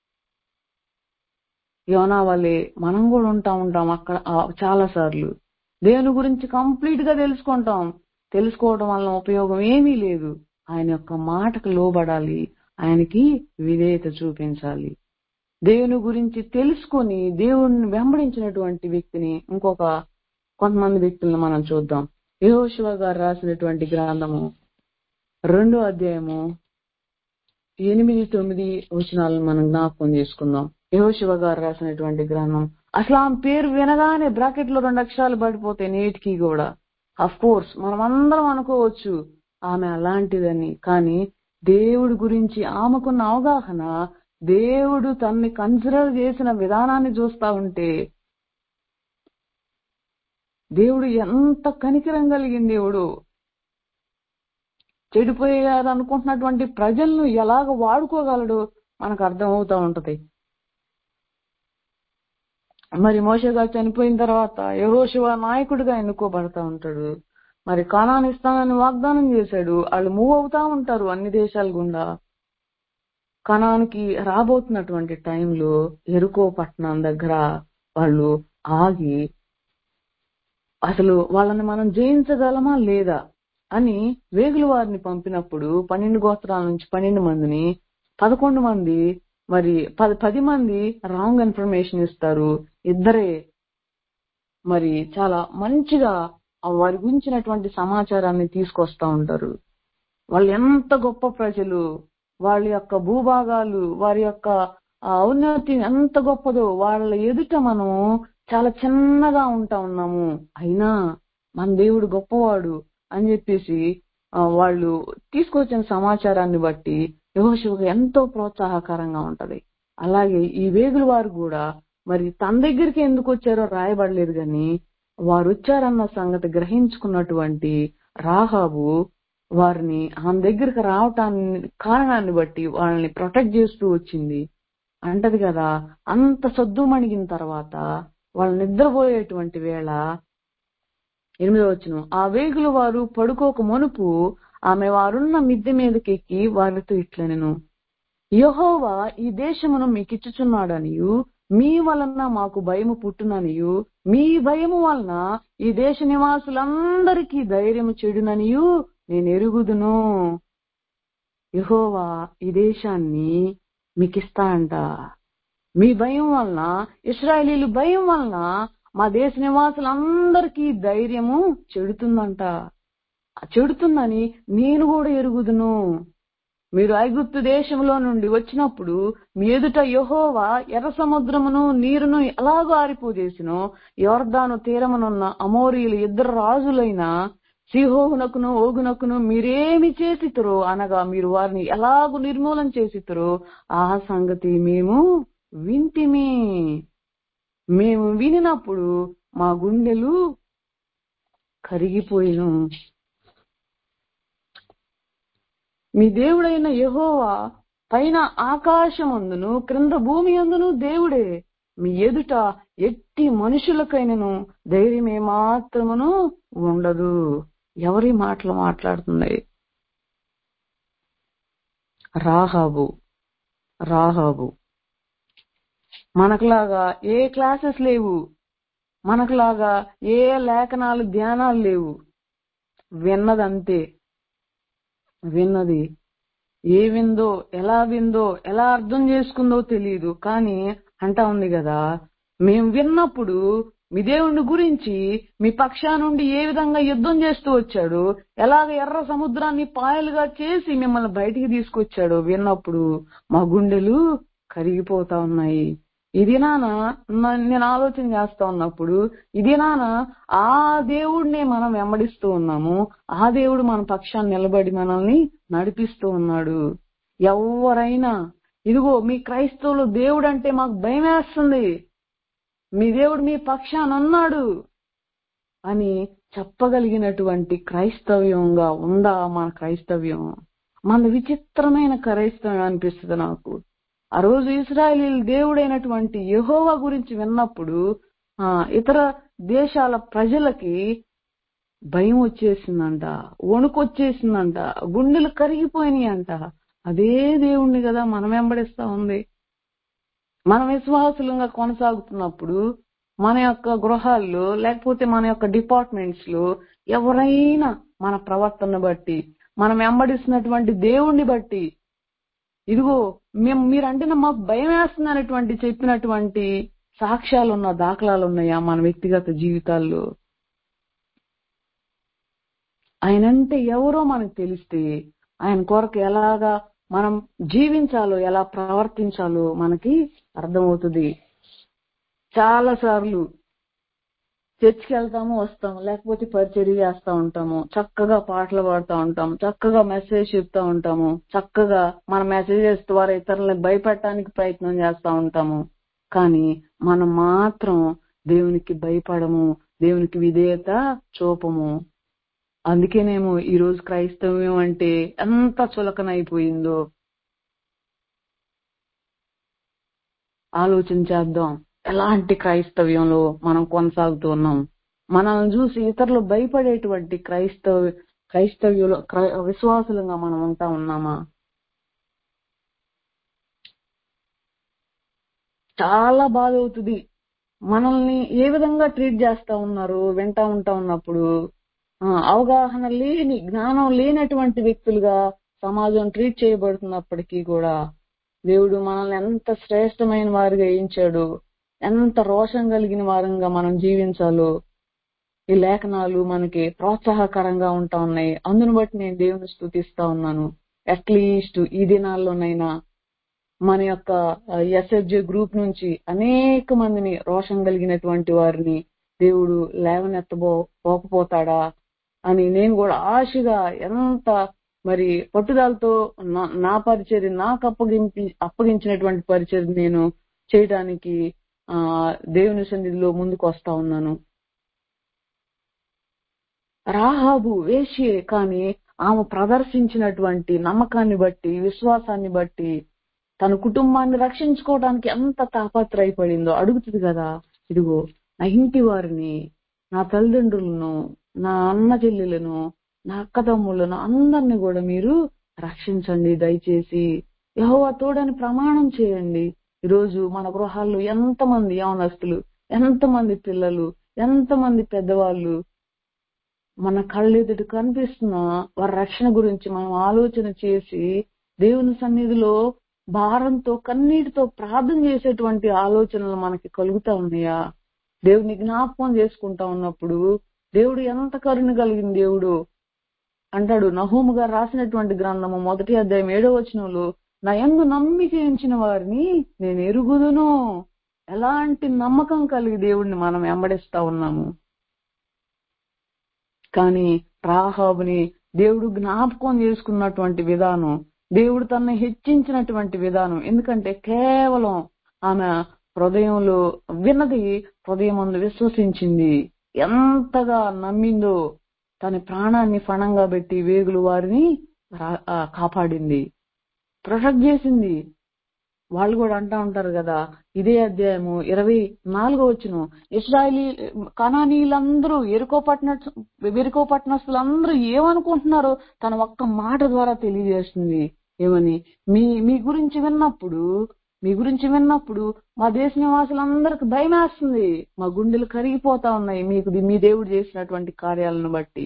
Speaker 1: యోనా వల్లే మనం కూడా ఉంటా ఉంటాం అక్కడ చాలా సార్లు దేవుని గురించి కంప్లీట్ గా తెలుసుకుంటాం తెలుసుకోవడం వల్ల ఉపయోగం ఏమీ లేదు ఆయన యొక్క మాటకు లోబడాలి ఆయనకి విధేయత చూపించాలి దేవుని గురించి తెలుసుకొని దేవుడిని వెంబడించినటువంటి వ్యక్తిని ఇంకొక కొంతమంది వ్యక్తులను మనం చూద్దాం యహోశివ గారు రాసినటువంటి గ్రంథము రెండో అధ్యాయము ఎనిమిది తొమ్మిది వచనాలను మనం జ్ఞాపకం చేసుకుందాం యహోశివ గారు రాసినటువంటి గ్రంథం అసలు ఆమె పేరు వినగానే బ్రాకెట్ లో రెండు అక్షరాలు పడిపోతాయి నేటికి కూడా అఫ్ కోర్స్ మనం అందరం అనుకోవచ్చు ఆమె అలాంటిదని కానీ దేవుడి గురించి ఆమెకున్న అవగాహన దేవుడు తన్ని కన్సిడర్ చేసిన విధానాన్ని చూస్తా ఉంటే దేవుడు ఎంత కనికరం కలిగిన దేవుడు చెడిపోయారు అనుకుంటున్నటువంటి ప్రజలను ఎలాగ వాడుకోగలడు మనకు అర్థం అవుతా ఉంటది మరి మోషే గారు చనిపోయిన తర్వాత యహోశివ నాయకుడిగా ఎన్నుకోబడతా ఉంటాడు మరి కానాన్ ఇస్తానని వాగ్దానం చేశాడు వాళ్ళు మూవ్ అవుతా ఉంటారు అన్ని దేశాల గుండా కణానికి రాబోతున్నటువంటి టైంలో ఎరుకో పట్టణం దగ్గర వాళ్ళు ఆగి అసలు వాళ్ళని మనం జయించగలమా లేదా అని వేగుల వారిని పంపినప్పుడు పన్నెండు గోత్రాల నుంచి పన్నెండు మందిని పదకొండు మంది మరి పది పది మంది రాంగ్ ఇన్ఫర్మేషన్ ఇస్తారు ఇద్దరే మరి చాలా మంచిగా వారి గురించినటువంటి సమాచారాన్ని తీసుకొస్తా ఉంటారు వాళ్ళు ఎంత గొప్ప ప్రజలు వాళ్ళ యొక్క భూభాగాలు వారి యొక్క ఔన్నతి ఎంత గొప్పదో వాళ్ళ ఎదుట మనం చాలా చిన్నగా ఉంటా ఉన్నాము అయినా మన దేవుడు గొప్పవాడు అని చెప్పేసి వాళ్ళు తీసుకొచ్చిన సమాచారాన్ని బట్టి యహోశివకు ఎంతో ప్రోత్సాహకరంగా ఉంటది అలాగే ఈ వేగుల వారు కూడా మరి తన దగ్గరికి ఎందుకు వచ్చారో రాయబడలేదు కానీ వారు వచ్చారన్న సంగతి గ్రహించుకున్నటువంటి రాహాబు వారిని ఆమె దగ్గరికి రావటాన్ని కారణాన్ని బట్టి వాళ్ళని ప్రొటెక్ట్ చేస్తూ వచ్చింది అంటది కదా అంత సద్దుమణిగిన తర్వాత వాళ్ళు నిద్రపోయేటువంటి వేళ ఎనిమిదో వచ్చిన ఆ వేగుల వారు పడుకోక మునుపు ఆమె వారున్న మిద్దె మీదకెక్కి వారితో ఇట్లనెను యహోవా ఈ దేశమును మీకిచ్చుచున్నాడనియు మీ వలన మాకు భయము పుట్టుననియు మీ భయము వలన ఈ దేశ నివాసులందరికీ ధైర్యము చెడుననియు నేను ఎరుగుదును యహోవా ఈ దేశాన్ని మీకిస్తా అంట మీ భయం వలన ఇస్రాయలీలు భయం వలన మా దేశ నివాసులందరికీ ధైర్యము చెడుతుందంట చెడుతుందని నేను కూడా ఎరుగుదును మీరు ఐగుప్తు దేశంలో నుండి వచ్చినప్పుడు మీ ఎదుట యహోవా ఎర్ర సముద్రమును నీరును ఎలాగో ఆరిపోజేసినో యోర్దాను తీరమునున్న అమోరీలు ఇద్దరు రాజులైన సిహోహునకును ఓగునకును మీరేమి చేసితురో అనగా మీరు వారిని ఎలాగూ నిర్మూలన చేసితురో ఆ సంగతి మేము వింటిమి మేము వినినప్పుడు మా గుండెలు కరిగిపోయిను మీ దేవుడైన యహోవా పైన ఆకాశమందును క్రింద భూమి అందును దేవుడే మీ ఎదుట ఎట్టి మనుషులకైనను ధైర్యం ఏమాత్రమును ఉండదు ఎవరి మాటలు మాట్లాడుతున్నాయి రాహాబు రాహాబు మనకులాగా ఏ క్లాసెస్ లేవు మనకులాగా ఏ లేఖనాలు ధ్యానాలు లేవు విన్నదంతే విన్నది ఏ విందో ఎలా విందో ఎలా అర్థం చేసుకుందో తెలియదు కానీ అంటా ఉంది కదా మేం విన్నప్పుడు మీ దేవుని గురించి మీ పక్షా నుండి ఏ విధంగా యుద్ధం చేస్తూ వచ్చాడు ఎలాగ ఎర్ర సముద్రాన్ని పాయలుగా చేసి మిమ్మల్ని బయటికి తీసుకొచ్చాడు విన్నప్పుడు మా గుండెలు కరిగిపోతా ఉన్నాయి ఇది నాన్న నేను ఆలోచన చేస్తా ఉన్నప్పుడు ఇది నాన్న ఆ దేవుడినే మనం వెంబడిస్తూ ఉన్నాము ఆ దేవుడు మన పక్షాన్ని నిలబడి మనల్ని నడిపిస్తూ ఉన్నాడు ఎవరైనా ఇదిగో మీ క్రైస్తవులు దేవుడు అంటే మాకు భయం వేస్తుంది మీ దేవుడు మీ పక్షాన ఉన్నాడు అని చెప్పగలిగినటువంటి క్రైస్తవ్యంగా ఉందా మన క్రైస్తవ్యం మన విచిత్రమైన క్రైస్తవ్యం అనిపిస్తుంది నాకు ఆ రోజు ఇస్రాయలీల దేవుడైనటువంటి యెహోవా గురించి విన్నప్పుడు ఆ ఇతర దేశాల ప్రజలకి భయం వచ్చేసిందంట వణుకు వచ్చేసిందంట గుండెలు కరిగిపోయినాయి అంట అదే దేవుణ్ణి కదా మనం వెంబడిస్తా ఉంది మన విశ్వాసులంగా కొనసాగుతున్నప్పుడు మన యొక్క గృహాల్లో లేకపోతే మన యొక్క డిపార్ట్మెంట్స్ లో ఎవరైనా మన ప్రవర్తన బట్టి మనం వెంబడిస్తున్నటువంటి దేవుణ్ణి బట్టి ఇదిగో మేము మీరంటే మాకు భయం వేస్తుంది అనేటువంటి చెప్పినటువంటి సాక్ష్యాలు ఉన్న దాఖలాలు ఉన్నాయా మన వ్యక్తిగత జీవితాల్లో ఆయనంటే ఎవరో మనకు తెలిస్తే ఆయన కొరకు ఎలాగా మనం జీవించాలో ఎలా ప్రవర్తించాలో మనకి అర్థమవుతుంది చాలా సార్లు చర్చికి వెళ్తాము వస్తాము లేకపోతే పరిచర్య చేస్తా ఉంటాము చక్కగా పాటలు పాడుతూ ఉంటాము చక్కగా మెసేజ్ చెప్తా ఉంటాము చక్కగా మన మెసేజెస్ ద్వారా ఇతరులని భయపెట్టడానికి ప్రయత్నం చేస్తా ఉంటాము కానీ మనం మాత్రం దేవునికి భయపడము దేవునికి విధేయత చూపము అందుకేనేమో ఈ రోజు క్రైస్తవ్యం అంటే ఎంత చులకనైపోయిందో ఆలోచన చేద్దాం ఎలాంటి క్రైస్తవ్యంలో మనం కొనసాగుతూ ఉన్నాం మనల్ని చూసి ఇతరులు భయపడేటువంటి క్రైస్తవ క్రైస్తవ్యులు క్రై- విశ్వాసులుగా మనం ఉంటా ఉన్నామా చాలా బాధ అవుతుంది మనల్ని ఏ విధంగా ట్రీట్ చేస్తా ఉన్నారు వింటా ఉంటా ఉన్నప్పుడు ఆ, అవగాహన లేని జ్ఞానం లేనటువంటి వ్యక్తులుగా సమాజం ట్రీట్ చేయబడుతున్నప్పటికీ కూడా దేవుడు మనల్ని ఎంత శ్రేష్టమైన వారిగా వేయించాడు ఎంత రోషం కలిగిన వారంగా మనం జీవించాలో ఈ లేఖనాలు మనకి ప్రోత్సాహకరంగా ఉంటా ఉన్నాయి అందును బట్టి నేను దేవుని స్తుతిస్తా ఉన్నాను అట్లీస్ట్ ఈ దినాల్లోనైనా మన యొక్క ఎస్ఎఫ్జే గ్రూప్ నుంచి అనేక మందిని రోషం కలిగినటువంటి వారిని దేవుడు లేవనెత్తబో పోకపోతాడా అని నేను కూడా ఆశగా ఎంత మరి పట్టుదలతో నా- నా పరిచర్య నాకు అప్పగించి అప్పగించినటువంటి పరిచర్య నేను చేయడానికి ఆ దేవుని సన్నిధిలో ముందుకు వస్తా ఉన్నాను రాహాబు వేషే కానీ ఆమె ప్రదర్శించినటువంటి నమ్మకాన్ని బట్టి విశ్వాసాన్ని బట్టి తన కుటుంబాన్ని రక్షించుకోవడానికి ఎంత తాపత్రయపడిందో అడుగుతుంది కదా ఇదిగో నా ఇంటి వారిని నా తల్లిదండ్రులను నా అన్న చెల్లెలను నా అక్క తమ్ముళ్ళను అందరిని కూడా మీరు రక్షించండి దయచేసి యెహోవా తోడని ప్రమాణం చేయండి ఈరోజు మన గృహాల్లో ఎంతమంది యవనస్తులు ఎంతమంది పిల్లలు ఎంతమంది పెద్దవాళ్ళు మన కళ్ళెదుటి కనిపిస్తున్న వారి రక్షణ గురించి మనం ఆలోచన చేసి దేవుని సన్నిధిలో భారంతో కన్నీటితో ప్రార్థన చేసేటువంటి ఆలోచనలు మనకి కలుగుతా ఉన్నాయా దేవుని జ్ఞాపకం చేసుకుంటా ఉన్నప్పుడు దేవుడు ఎంత కరుణ కలిగిన దేవుడు అంటాడు నహూము గారు రాసినటువంటి గ్రంథము మొదటి అధ్యాయం ఏడో వచనంలో నా ఎందు నమ్మిక ఉంచిన వారిని నేను ఎరుగుదును ఎలాంటి నమ్మకం కలిగి దేవుడిని మనం వెంబడిస్తా ఉన్నాము కానీ రాహాబుని దేవుడు జ్ఞాపకం చేసుకున్నటువంటి విధానం దేవుడు తనని హెచ్చించినటువంటి విధానం ఎందుకంటే కేవలం ఆమె హృదయంలో విన్నది హృదయం ముందు విశ్వసించింది ఎంతగా నమ్మిందో తన ప్రాణాన్ని ఫణంగా పెట్టి వేగులు వారిని రా- ఆ, కాపాడింది ప్రొటెక్ట్ చేసింది వాళ్ళు కూడా అంటా ఉంటారు కదా ఇదే అధ్యాయము ఇరవై నాలుగో వచ్చిన ఇస్రాయలీ కణానీయులందరూ ఎరుకో పట్టణ ఎరుకో పట్టణస్తులందరూ ఏమనుకుంటున్నారో తన ఒక్క మాట ద్వారా తెలియజేస్తుంది ఏమని మీ మీ గురించి విన్నప్పుడు మీ గురించి విన్నప్పుడు మా దేశ నివాసులందరికి భయం వేస్తుంది మా గుండెలు కరిగిపోతా ఉన్నాయి మీకు మీ దేవుడు చేసినటువంటి కార్యాలను బట్టి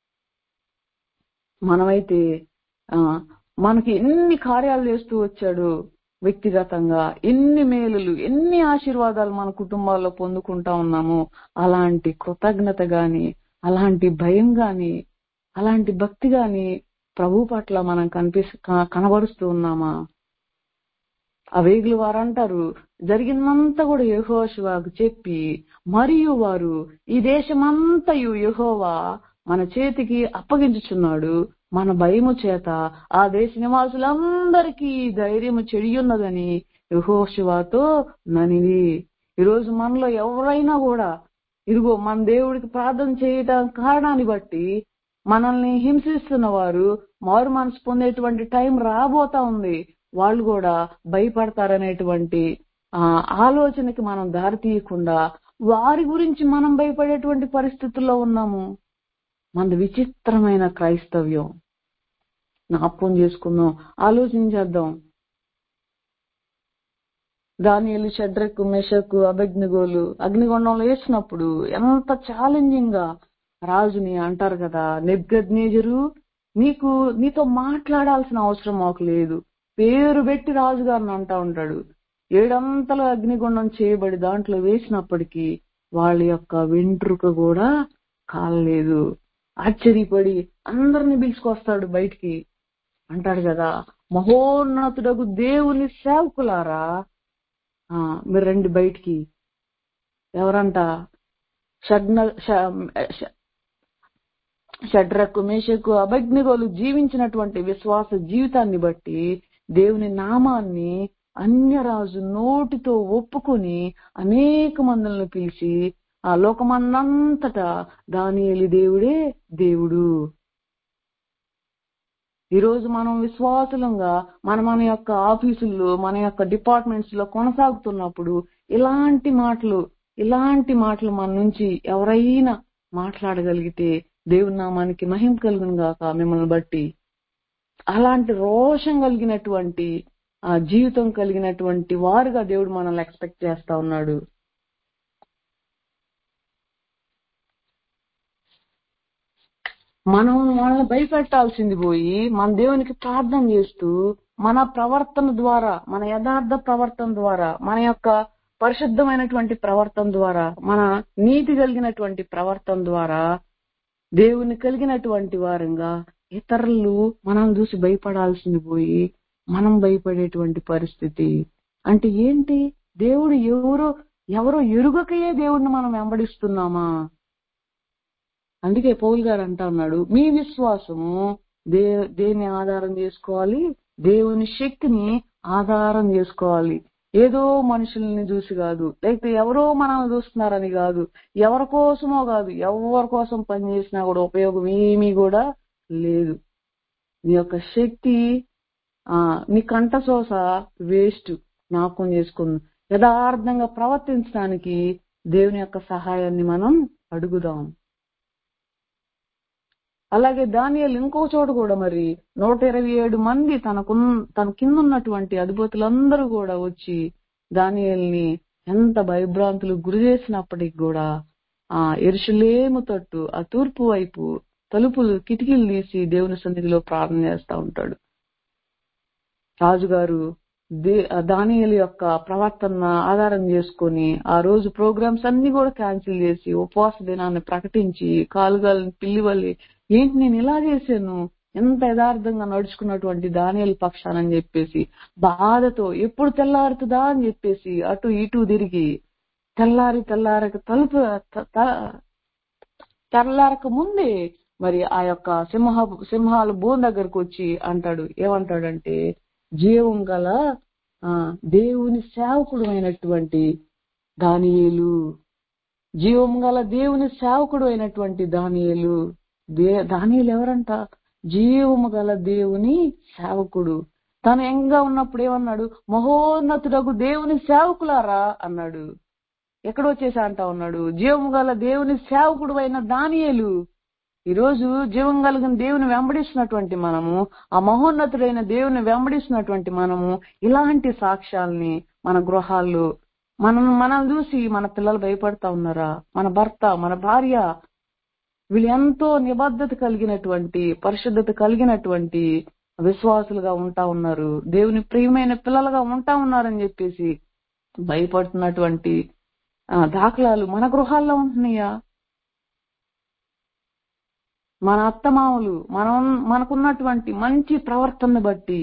Speaker 1: మనమైతే ఆ మనకి ఎన్ని కార్యాలు చేస్తూ వచ్చాడు వ్యక్తిగతంగా ఎన్ని మేలులు ఎన్ని ఆశీర్వాదాలు మన కుటుంబాల్లో పొందుకుంటా ఉన్నాము అలాంటి కృతజ్ఞత గాని అలాంటి భయం గాని అలాంటి భక్తి గాని ప్రభు పట్ల మనం కనిపిస్తు క- కనబరుస్తూ ఉన్నామా ఆ వేగులు వారు అంటారు జరిగిందంతా కూడా యెహోషువాకు చెప్పి మరియు వారు ఈ దేశమంతయు యెహోవా మన చేతికి అప్పగించుచున్నాడు మన భయము చేత ఆ దేశ నివాసులందరికీ ధైర్యము చెడియున్నదని యెహోషువాతో ననివి ఈరోజు మనలో ఎవరైనా కూడా ఇదిగో మన దేవుడికి ప్రార్థన చేయటం కారణాన్ని బట్టి మనల్ని హింసిస్తున్న వారు మారు మనసు పొందేటువంటి టైం రాబోతా ఉంది వాళ్ళు కూడా భయపడతారనేటువంటి ఆ ఆలోచనకి మనం దారి తీయకుండా వారి గురించి మనం భయపడేటువంటి పరిస్థితుల్లో ఉన్నాము మన విచిత్రమైన క్రైస్తవ్యం జ్ఞాపకం చేసుకుందాం ఆలోచించేద్దాం దానియలు షడ్రకు మెషకు అభిజ్ఞగోలు అగ్నిగుండంలో వేసినప్పుడు ఎంత ఛాలెంజింగ్ గా రాజుని అంటారు కదా నెబ్గద్నేజరు నీకు నీతో మాట్లాడాల్సిన అవసరం మాకు లేదు పేరు పెట్టి రాజుగారిని అంటా ఉంటాడు ఏడంతల అగ్నిగుండం చేయబడి దాంట్లో వేసినప్పటికీ వాళ్ళ యొక్క వెంట్రుక కూడా కాలలేదు ఆశ్చర్యపడి అందరిని పిలుచుకొస్తాడు బయటికి అంటాడు కదా మహోన్నతుడకు దేవుని సేవకులారా ఆ, మీరు రండి బయటికి ఎవరంట షడ్న ష- ష- షడ్రకు మేషకు అభజ్ఞగోలు జీవించినటువంటి విశ్వాస జీవితాన్ని బట్టి దేవుని నామాన్ని అన్యరాజు నోటితో ఒప్పుకొని అనేక మందులను పిలిచి ఆ లోకమన్నంతటా దానియేలి దేవుడే దేవుడు ఈ రోజు మనం విశ్వాసులంగా మన మన యొక్క ఆఫీసుల్లో మన యొక్క డిపార్ట్మెంట్స్ లో కొనసాగుతున్నప్పుడు ఇలాంటి మాటలు ఇలాంటి మాటలు మన నుంచి ఎవరైనా మాట్లాడగలిగితే దేవుని నామానికి మహిమ కలుగును గాక మిమ్మల్ని బట్టి అలాంటి రోషం కలిగినటువంటి ఆ జీవితం కలిగినటువంటి వారుగా దేవుడు మనల్ని ఎక్స్పెక్ట్ చేస్తా ఉన్నాడు మనం వాళ్ళని భయపెట్టాల్సింది పోయి మన దేవునికి ప్రార్థన చేస్తూ మన ప్రవర్తన ద్వారా మన యథార్థ ప్రవర్తన ద్వారా మన యొక్క పరిశుద్ధమైనటువంటి ప్రవర్తన ద్వారా మన నీతి కలిగినటువంటి ప్రవర్తన ద్వారా దేవుని కలిగినటువంటి వారంగా ఇతరులు మనం చూసి భయపడాల్సింది పోయి మనం భయపడేటువంటి పరిస్థితి అంటే ఏంటి దేవుడు ఎవరో ఎవరో ఎరుగకయే దేవుడిని మనం వెంబడిస్తున్నామా అందుకే పౌల్ గారు అంటా ఉన్నాడు మీ విశ్వాసము దే దేన్ని ఆధారం చేసుకోవాలి దేవుని శక్తిని ఆధారం చేసుకోవాలి ఏదో మనుషుల్ని చూసి కాదు లేకపోతే ఎవరో మనల్ని చూస్తున్నారని కాదు ఎవరి కోసమో కాదు ఎవరి కోసం పనిచేసినా కూడా ఉపయోగం ఏమీ కూడా లేదు నీ యొక్క శక్తి ఆ నీ కంఠశోస వేస్ట్ జ్ఞాపకం చేసుకుంది యథార్థంగా ప్రవర్తించడానికి దేవుని యొక్క సహాయాన్ని మనం అడుగుదాం అలాగే దానియాలు ఇంకో చోట కూడా మరి నూట ఇరవై ఏడు మంది తనకు తన కింద ఉన్నటువంటి అధిపతులందరూ కూడా వచ్చి దానియల్ని ఎంత భయభ్రాంతులకు గురి చేసినప్పటికి కూడా ఆ ఎరుషులేము తట్టు ఆ తూర్పు వైపు తలుపులు కిటికీలు తీసి దేవుని సన్నిధిలో ప్రార్థన చేస్తా ఉంటాడు రాజుగారు దే దానియలు యొక్క ప్రవర్తన ఆధారం చేసుకొని ఆ రోజు ప్రోగ్రామ్స్ అన్ని కూడా క్యాన్సిల్ చేసి ఉపవాస దినాన్ని ప్రకటించి కాలుగాలని పిల్లి వల్లి ఏంటి నేను ఇలా చేశాను ఎంత యథార్థంగా నడుచుకున్నటువంటి దానియలు పక్షానని చెప్పేసి బాధతో ఎప్పుడు తెల్లారుతుందా అని చెప్పేసి అటు ఇటు తిరిగి తెల్లారి తెల్లారక తలుపు త- త- తెల్లారక ముందే మరి ఆ యొక్క సింహ సింహాల భూమి దగ్గరకు వచ్చి అంటాడు ఏమంటాడంటే జీవం గల ఆ దేవుని సేవకుడు అయినటువంటి దానియేలు జీవం గల దేవుని సేవకుడు అయినటువంటి దానియేలు దే దానియేలు ఎవరంట జీవము గల దేవుని సేవకుడు తను ఎంగా ఉన్నప్పుడు ఏమన్నాడు మహోన్నతుడకు దేవుని సేవకులారా అన్నాడు ఎక్కడ వచ్చేసి అంటా ఉన్నాడు జీవము గల దేవుని సేవకుడు అయిన దానియేలు ఈ రోజు జీవం కలిగిన దేవుని వెంబడిస్తున్నటువంటి మనము ఆ మహోన్నతుడైన దేవుని వెంబడిస్తున్నటువంటి మనము ఇలాంటి సాక్ష్యాల్ని మన గృహాల్లో మనం మనం చూసి మన పిల్లలు భయపడతా ఉన్నారా మన భర్త మన భార్య వీళ్ళు ఎంతో నిబద్ధత కలిగినటువంటి పరిశుద్ధత కలిగినటువంటి విశ్వాసులుగా ఉంటా ఉన్నారు దేవుని ప్రియమైన పిల్లలుగా ఉంటా ఉన్నారని చెప్పేసి భయపడుతున్నటువంటి ఆ, దాఖలాలు మన గృహాల్లో ఉంటున్నాయా మన అత్తమామలు మనం మనకున్నటువంటి మంచి ప్రవర్తన బట్టి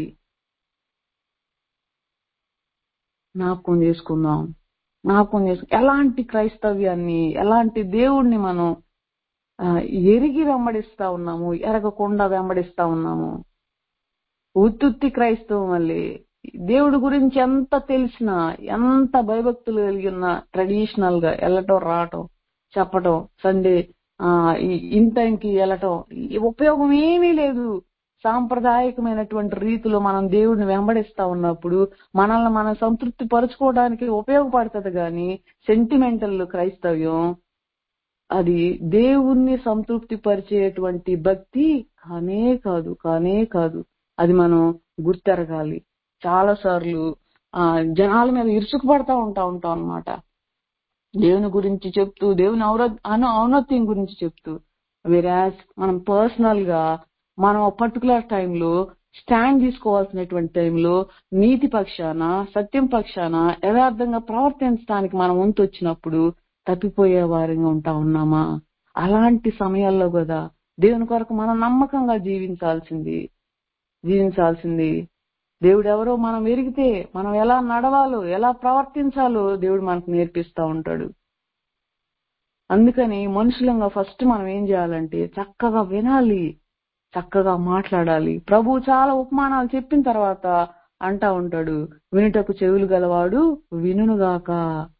Speaker 1: జ్ఞాపకం చేసుకుందాం జ్ఞాపకం చేసుకు ఎలాంటి క్రైస్తవ్యాన్ని ఎలాంటి దేవుణ్ణి మనం ఆ, ఎరిగి వెంబడిస్తా ఉన్నాము ఎరగకుండా వెంబడిస్తా ఉన్నాము ఉత్తుత్తి క్రైస్తవం మళ్ళీ దేవుడి గురించి ఎంత తెలిసినా ఎంత భయభక్తులు కలిగి ఉన్న ట్రెడిషనల్ గా వెళ్ళటం రావటం చెప్పటం సండే ఆ ఈ- ఇన్ టైంకి వెళ్ళటం ఈ ఉపయోగం ఏమీ లేదు సాంప్రదాయకమైనటువంటి రీతిలో మనం దేవుడిని వెంబడిస్తా ఉన్నప్పుడు మనల్ని మనం సంతృప్తి పరుచుకోవడానికి ఉపయోగపడుతుంది గాని సెంటిమెంటల్ క్రైస్తవ్యం అది దేవుణ్ణి సంతృప్తి పరిచేటువంటి భక్తి కానే కాదు కానే కాదు అది మనం గుర్తెరగాలి చాలా సార్లు ఆ జనాల మీద ఇరుసుకుపడతా ఉంటా ఉంటాం అన్నమాట దేవుని గురించి చెప్తూ దేవుని ఔర అను ఔన్నత్యం గురించి చెప్తూ వెరాజ్ మనం పర్సనల్ గా మనం పర్టికులర్ టైంలో స్టాండ్ తీసుకోవాల్సినటువంటి టైంలో నీతి పక్షాన సత్యం పక్షాన యథార్థంగా ప్రవర్తించడానికి మనం వంతు వచ్చినప్పుడు తప్పిపోయే వారిగా ఉంటా ఉన్నామా అలాంటి సమయాల్లో కదా దేవుని కొరకు మనం నమ్మకంగా జీవించాల్సింది జీవించాల్సింది దేవుడు ఎవరో మనం ఎరిగితే మనం ఎలా నడవాలో ఎలా ప్రవర్తించాలో దేవుడు మనకు నేర్పిస్తా ఉంటాడు అందుకని మనుషులంగా ఫస్ట్ మనం ఏం చేయాలంటే చక్కగా వినాలి చక్కగా మాట్లాడాలి ప్రభు చాలా ఉపమానాలు చెప్పిన తర్వాత అంటా ఉంటాడు వినుటకు చెవులు గలవాడు వినుగాక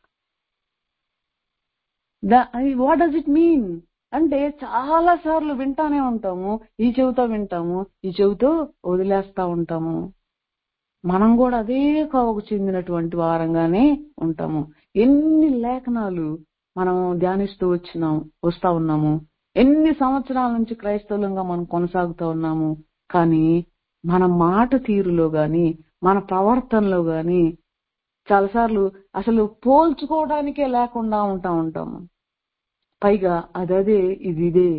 Speaker 1: వాట్ డస్ ఇట్ మీన్ అంటే చాలా సార్లు వింటానే ఉంటాము ఈ చెవితో వింటాము ఈ చెవితో వదిలేస్తా ఉంటాము మనం కూడా అదే కోవకు చెందినటువంటి వారంగానే ఉంటాము ఎన్ని లేఖనాలు మనం ధ్యానిస్తూ వచ్చినాం వస్తా ఉన్నాము ఎన్ని సంవత్సరాల నుంచి క్రైస్తవులంగా మనం కొనసాగుతూ ఉన్నాము కానీ మన మాట తీరులో గాని మన ప్రవర్తనలో గాని చాలాసార్లు అసలు పోల్చుకోవడానికే లేకుండా ఉంటా ఉంటాము పైగా అదదే ఇది ఇదే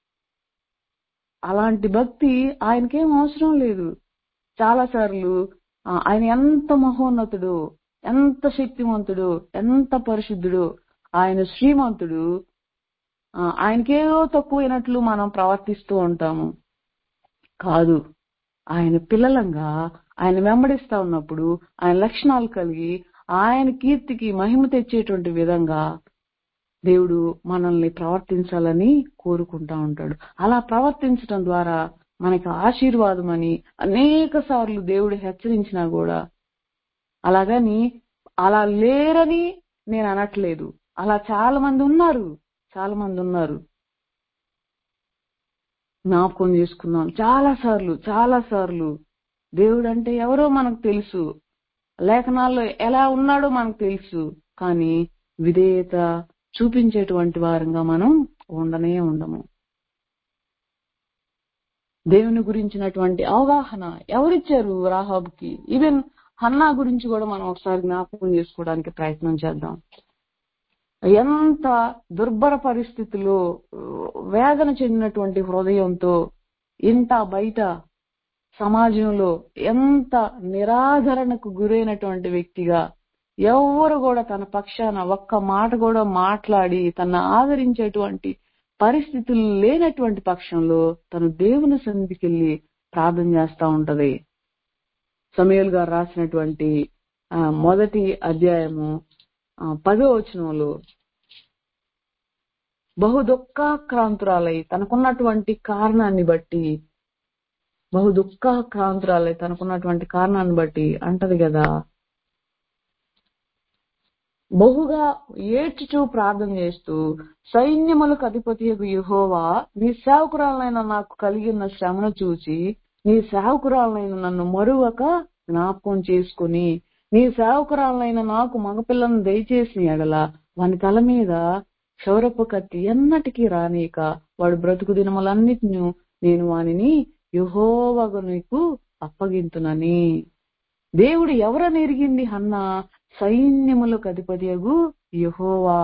Speaker 1: అలాంటి భక్తి ఆయనకేం అవసరం లేదు చాలా సార్లు ఆ, ఆయన ఎంత మహోన్నతుడు ఎంత శక్తివంతుడు ఎంత పరిశుద్ధుడు ఆయన శ్రీమంతుడు ఆ, ఆయనకేదో తక్కువైనట్లు మనం ప్రవర్తిస్తూ ఉంటాము కాదు ఆయన పిల్లలంగా ఆయన వెంబడిస్తా ఉన్నప్పుడు ఆయన లక్షణాలు కలిగి ఆయన కీర్తికి మహిమ తెచ్చేటువంటి విధంగా దేవుడు మనల్ని ప్రవర్తించాలని కోరుకుంటా ఉంటాడు అలా ప్రవర్తించడం ద్వారా మనకి ఆశీర్వాదం అని అనేక సార్లు దేవుడు హెచ్చరించినా కూడా అలాగని అలా లేరని నేను అనట్లేదు అలా చాలా మంది ఉన్నారు చాలా మంది ఉన్నారు జ్ఞాపకం చేసుకుందాం చాలా సార్లు చాలా సార్లు దేవుడు అంటే ఎవరో మనకు తెలుసు లేఖనాల్లో ఎలా ఉన్నాడో మనకు తెలుసు కానీ విధేయత చూపించేటువంటి వారంగా మనం ఉండనే ఉండము దేవుని గురించినటువంటి అవగాహన ఎవరిచ్చారు రాహాబ్కి ఈవెన్ హన్నా గురించి కూడా మనం ఒకసారి జ్ఞాపకం చేసుకోవడానికి ప్రయత్నం చేద్దాం ఎంత దుర్భర పరిస్థితిలో వేదన చెందినటువంటి హృదయంతో ఇంత బయట సమాజంలో ఎంత నిరాదరణకు గురైనటువంటి వ్యక్తిగా ఎవరు కూడా తన పక్షాన ఒక్క మాట కూడా మాట్లాడి తన ఆదరించేటువంటి పరిస్థితులు లేనటువంటి పక్షంలో తను దేవుని సన్నిధికి వెళ్ళి ప్రార్థన చేస్తా ఉంటది సమయల్ గారు రాసినటువంటి ఆ, మొదటి అధ్యాయము ఆ, పదో వచనంలో బహు దుఃఖాక్రాంతురాలై తనకున్నటువంటి కారణాన్ని బట్టి బహు దుఃఖాక్రాంతురాలై తనకున్నటువంటి కారణాన్ని బట్టి అంటది కదా బహుగా ఏడ్చుచూ ప్రార్థన చేస్తూ సైన్యములకు అధిపతి యహోవా నీ సేవకురాలైన నాకు కలిగిన శ్రమను చూచి నీ సేవకురాలైన నన్ను మరువక జ్ఞాపకం చేసుకుని నీ సేవకురాలైన నాకు మగపిల్లను దయచేసిన ఎడల వాని తల మీద క్షౌరపు కత్తి ఎన్నటికీ రానీక వాడు బ్రతుకు దినములన్నిటిని నేను వానిని యహోవగు నీకు అప్పగింతునని దేవుడు ఎవరని ఎరిగింది అన్న సైన్యములకు అధిపతియగు యహోవా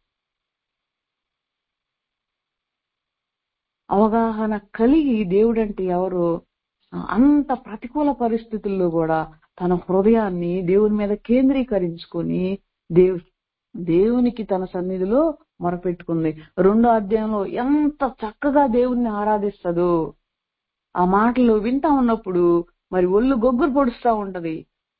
Speaker 1: అవగాహన కలిగి దేవుడంటే ఎవరు అంత ప్రతికూల పరిస్థితుల్లో కూడా తన హృదయాన్ని దేవుని మీద కేంద్రీకరించుకొని దేవు దేవునికి తన సన్నిధిలో మొరపెట్టుకుంది రెండో అధ్యాయంలో ఎంత చక్కగా దేవుణ్ణి ఆరాధిస్తుందో ఆ మాటలు వింటా ఉన్నప్పుడు మరి ఒళ్ళు గొగ్గురు పొడుస్తా ఉంటది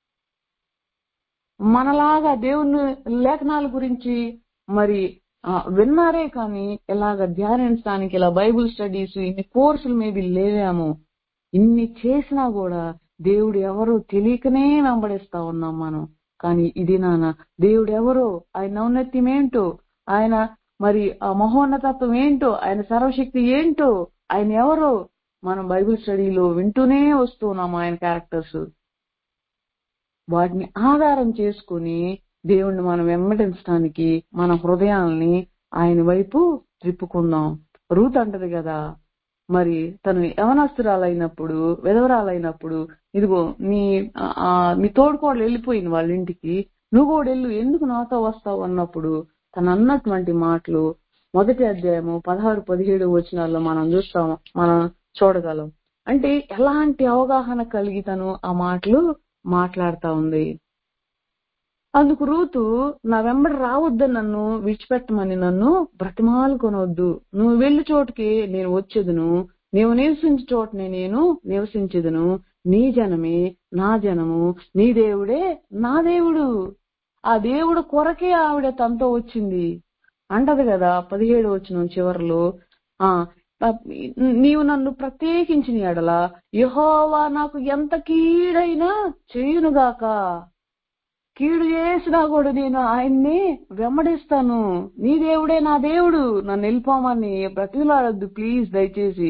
Speaker 1: మనలాగా దేవుని లేఖనాల గురించి మరి ఆ, విన్నారే కానీ ఇలాగ ధ్యానించడానికి ఇలా బైబుల్ స్టడీస్ ఇన్ని కోర్సులు మేబీ లేవేమో ఇన్ని చేసినా కూడా దేవుడు ఎవరో తెలియకనే వెంబడిస్తా ఉన్నాం మనం కానీ ఇది నాన్న దేవుడు ఎవరో ఆయన ఔన్నత్యం ఏంటో ఆయన మరి ఆ మహోన్నతత్వం ఏంటో ఆయన సర్వశక్తి ఏంటో ఆయన ఎవరో మనం బైబిల్ స్టడీలో వింటూనే వస్తున్నాం ఆయన క్యారెక్టర్స్ వాటిని ఆధారం చేసుకుని దేవుణ్ణి మనం వెంబడించడానికి మన హృదయాల్ని ఆయన వైపు త్రిప్పుకుందాం రూత్ అంటది కదా మరి తను యవనస్తురాలైనప్పుడు విధవరాలైనప్పుడు ఇదిగో నీ ఆ- ఆ, నీ తోడుకోడలు వెళ్ళిపోయింది వాళ్ళ ఇంటికి నువ్వు కూడా వెళ్ళు ఎందుకు నాతో వస్తావు అన్నప్పుడు తను అన్నటువంటి మాటలు మొదటి అధ్యాయము పదహారు పదిహేడు వచనాల్లో మనం చూస్తాం మనం చూడగలం అంటే ఎలాంటి అవగాహన కలిగి తను ఆ మాటలు మాట్లాడుతా ఉంది అందుకు రూతు నా వెంబడి రావద్దు నన్ను విడిచిపెట్టమని నన్ను బ్రతిమాలు కొనవద్దు నువ్వు వెళ్లి చోటుకి నేను వచ్చేదును నీవు నివసించే చోటనే నేను నివసించేదును నీ జనమే నా జనము నీ దేవుడే నా దేవుడు ఆ దేవుడు కొరకే ఆవిడ తనతో వచ్చింది అంటది కదా పదిహేడు వచ్చిన చివరిలో ఆ నీవు నన్ను ప్రత్యేకించిన ఎడల యహోవా నాకు ఎంత కీడైనా చేయునుగాక కీడు చేసినా కూడా నేను ఆయన్ని వెంబడిస్తాను నీ దేవుడే నా దేవుడు నన్ను వెళ్ళిపోమని బ్రతిలాడద్దు ప్లీజ్ దయచేసి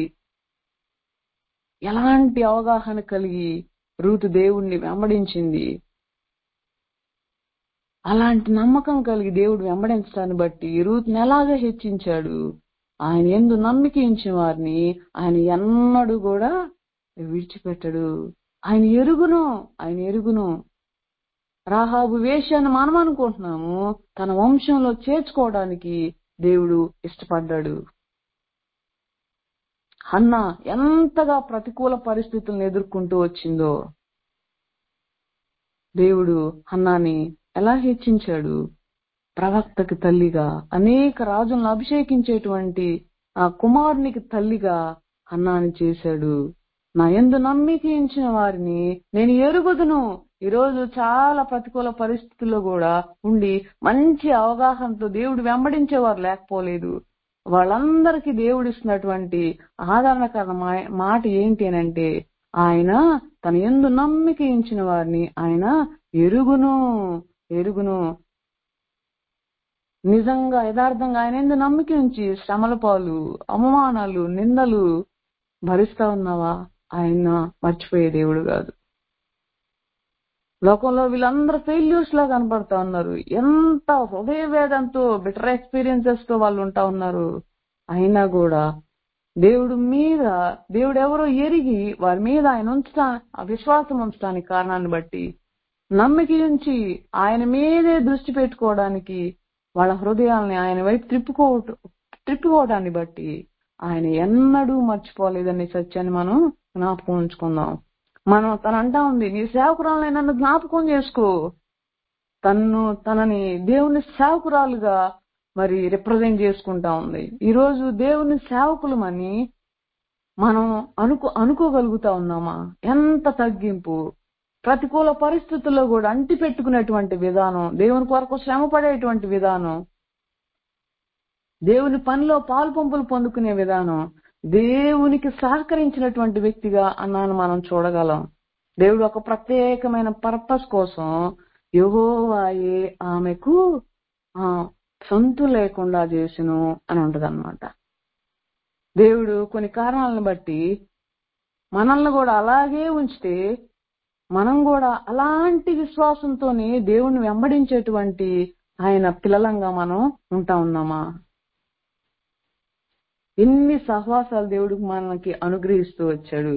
Speaker 1: ఎలాంటి అవగాహన కలిగి రూతు దేవుణ్ణి వెంబడించింది అలాంటి నమ్మకం కలిగి దేవుడు వెంబడించడాన్ని బట్టి రూత్ని ఎలాగ హెచ్చించాడు ఆయన ఎందు నమ్మిక ఉంచిన వారిని ఆయన ఎన్నడూ కూడా విడిచిపెట్టడు ఆయన ఎరుగును ఆయన ఎరుగును రాహాబు వేషాన్ని మనం అనుకుంటున్నాము తన వంశంలో చేర్చుకోవడానికి దేవుడు ఇష్టపడ్డాడు హన్న ఎంతగా ప్రతికూల పరిస్థితులను ఎదుర్కొంటూ వచ్చిందో దేవుడు హన్నాని ఎలా హెచ్చించాడు ప్రవక్తకి తల్లిగా అనేక రాజులను అభిషేకించేటువంటి ఆ కుమారునికి తల్లిగా హన్నాని చేశాడు నా ఎందు నమ్మిక ఉంచిన వారిని నేను ఎరుగుదును ఈరోజు చాలా ప్రతికూల పరిస్థితుల్లో కూడా ఉండి మంచి అవగాహనతో దేవుడు వెంబడించేవారు లేకపోలేదు వాళ్ళందరికీ దేవుడు ఇస్తున్నటువంటి ఆదరణకరణ మా- మాట ఏంటి అని అంటే ఆయన తన ఎందు నమ్మిక ఉంచిన వారిని ఆయన ఎరుగును ఎరుగును నిజంగా యథార్థంగా ఆయన ఎందు నమ్మిక ఉంచి శ్రమల పాలు అవమానాలు నిందలు భరిస్తా ఉన్నావా ఆయన మర్చిపోయే దేవుడు కాదు లోకంలో వీళ్ళందరూ ఫెయిల్యూర్స్ లా కనపడతా ఉన్నారు ఎంత హృదయ వేదంతో బెటర్ ఎక్స్పీరియన్సెస్ తో వాళ్ళు ఉంటా ఉన్నారు అయినా కూడా దేవుడు మీద దేవుడు ఎవరో ఎరిగి వారి మీద ఆయన ఉంచడా ఆ విశ్వాసం ఉంచడానికి కారణాన్ని బట్టి నమ్మిక ఉంచి ఆయన మీదే దృష్టి పెట్టుకోవడానికి వాళ్ళ హృదయాల్ని ఆయన వైపు త్రిప్పుకోవట త్రిప్పుకోవడాన్ని బట్టి ఆయన ఎన్నడూ మర్చిపోలేదనే సత్యాన్ని మనం జ్ఞాపకం ఉంచుకుందాం మనం తను అంటా ఉంది నీ సేవకురాలని నన్ను జ్ఞాపకం చేసుకో తన్ను తనని దేవుని సేవకురాలుగా మరి రిప్రజెంట్ చేసుకుంటా ఉంది ఈ రోజు దేవుని సేవకులమని మనం అనుకో అనుకోగలుగుతా ఉన్నామా ఎంత తగ్గింపు ప్రతికూల పరిస్థితుల్లో కూడా అంటి పెట్టుకునేటువంటి విధానం దేవుని కొరకు శ్రమ పడేటువంటి విధానం దేవుని పనిలో పాలు పంపులు పొందుకునే విధానం దేవునికి సహకరించినటువంటి వ్యక్తిగా అన్నాను మనం చూడగలం దేవుడు ఒక ప్రత్యేకమైన పర్పస్ కోసం యెహోవాయే ఆమెకు ఆ సొంతు లేకుండా చేసిను అని ఉంటదన్నమాట దేవుడు కొన్ని కారణాలను బట్టి మనల్ని కూడా అలాగే ఉంచితే మనం కూడా అలాంటి విశ్వాసంతోనే దేవుణ్ణి వెంబడించేటువంటి ఆయన పిల్లలంగా మనం ఉంటా ఉన్నామా ఎన్ని సహవాసాలు దేవుడు మనకి అనుగ్రహిస్తూ వచ్చాడు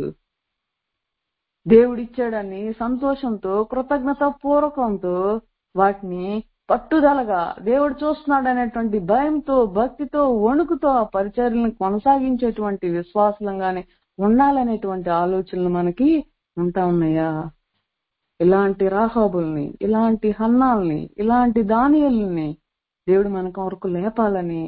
Speaker 1: దేవుడిచ్చాడని సంతోషంతో కృతజ్ఞత పూర్వకంతో వాటిని పట్టుదలగా దేవుడు చూస్తున్నాడు అనేటువంటి భయంతో భక్తితో వణుకుతో ఆ పరిచర్యలను కొనసాగించేటువంటి విశ్వాసంగానే ఉండాలనేటువంటి ఆలోచనలు మనకి ఉంటా ఉన్నాయా ఇలాంటి రాహాబుల్ని ఇలాంటి హన్నాల్ని ఇలాంటి దానియల్ని దేవుడు మన కొరకు లేపాలని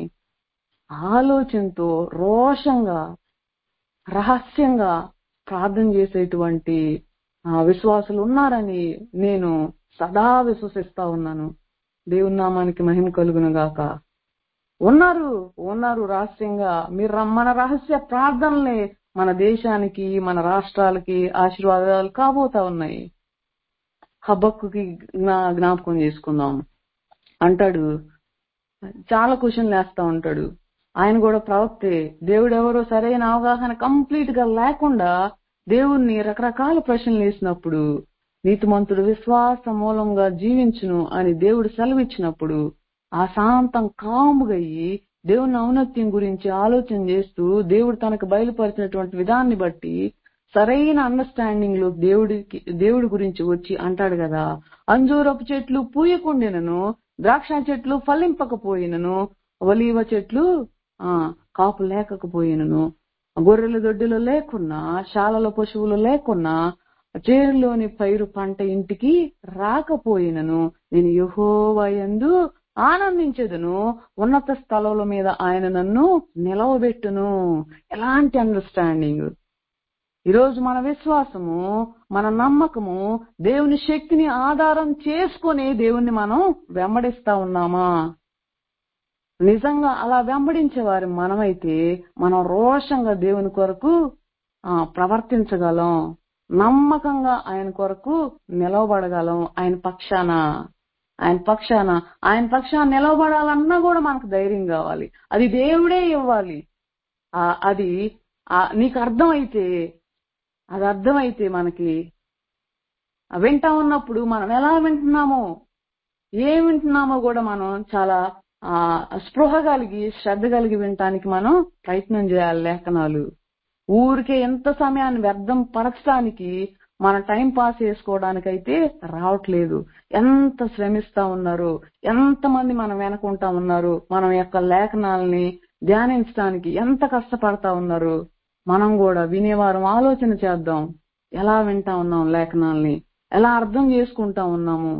Speaker 1: ఆలోచనతో రోషంగా రహస్యంగా ప్రార్థన చేసేటువంటి ఆ, విశ్వాసులు ఉన్నారని నేను సదా విశ్వసిస్తా ఉన్నాను దేవుని నామానికి మహిమ కలుగును గాక ఉన్నారు ఉన్నారు రహస్యంగా మీరు ర- మన రహస్య ప్రార్థనలే మన దేశానికి మన రాష్ట్రాలకి ఆశీర్వాదాలు కాబోతా ఉన్నాయి హబ్బక్కుకి జ్ఞా- జ్ఞాపకం చేసుకుందాం అంటాడు చాలా క్వశ్చన్లు వేస్తా ఉంటాడు ఆయన కూడా ప్రవక్తే దేవుడు ఎవరో సరైన అవగాహన కంప్లీట్ గా లేకుండా దేవుణ్ణి రకరకాల ప్రశ్నలు వేసినప్పుడు నీతిమంతుడు విశ్వాస మూలంగా జీవించును అని దేవుడు సెలవిచ్చినప్పుడు ఆ శాంతం కాముగయ్యి దేవుని ఔన్నత్యం గురించి ఆలోచన చేస్తూ దేవుడు తనకు బయలుపరిచినటువంటి విధాన్ని బట్టి సరైన అండర్స్టాండింగ్ లో దేవుడికి దేవుడి గురించి వచ్చి అంటాడు కదా అంజూరపు చెట్లు పూయకుండినను ద్రాక్ష చెట్లు ఫలింపకపోయినను ఒలీవ చెట్లు ఆ కాపు లేకపోయినను గొర్రెల దొడ్డిలో లేకున్నా శాలలో పశువులు లేకున్నా చేరులోని పైరు పంట ఇంటికి రాకపోయినను నేను యహోవయందు ఆనందించదును ఉన్నత స్థలముల మీద ఆయన నన్ను నిలవబెట్టును ఎలాంటి అండర్స్టాండింగ్ ఈరోజు మన విశ్వాసము మన నమ్మకము దేవుని శక్తిని ఆధారం చేసుకొని దేవుణ్ణి మనం వెంబడిస్తా ఉన్నామా నిజంగా అలా వెంబడించే వారి మనమైతే మనం రోషంగా దేవుని కొరకు ఆ, ప్రవర్తించగలం నమ్మకంగా ఆయన కొరకు నిలవబడగలం ఆయన పక్షాన ఆయన పక్షాన ఆయన పక్షాన నిలవబడాలన్నా కూడా మనకు ధైర్యం కావాలి అది దేవుడే ఇవ్వాలి ఆ, అది ఆ, నీకు అర్థమైతే అది అర్థమైతే మనకి ఆ వింటా ఉన్నప్పుడు మనం ఎలా వింటున్నామో ఏం వింటున్నామో కూడా మనం చాలా ఆ స్పృహ కలిగి శ్రద్ధ కలిగి వినటానికి మనం ప్రయత్నం చేయాలి లేఖనాలు ఊరికే ఎంత సమయాన్ని వ్యర్థం పరచడానికి మన టైం పాస్ చేసుకోవడానికైతే రావట్లేదు ఎంత శ్రమిస్తా ఉన్నారు ఎంత మంది మనం వెనకుంటా ఉన్నారు మనం యొక్క లేఖనాలని ధ్యానించడానికి ఎంత కష్టపడతా ఉన్నారు మనం కూడా వినేవారం ఆలోచన చేద్దాం ఎలా వింటా ఉన్నాం లేఖనాల్ని ఎలా అర్థం చేసుకుంటా ఉన్నాము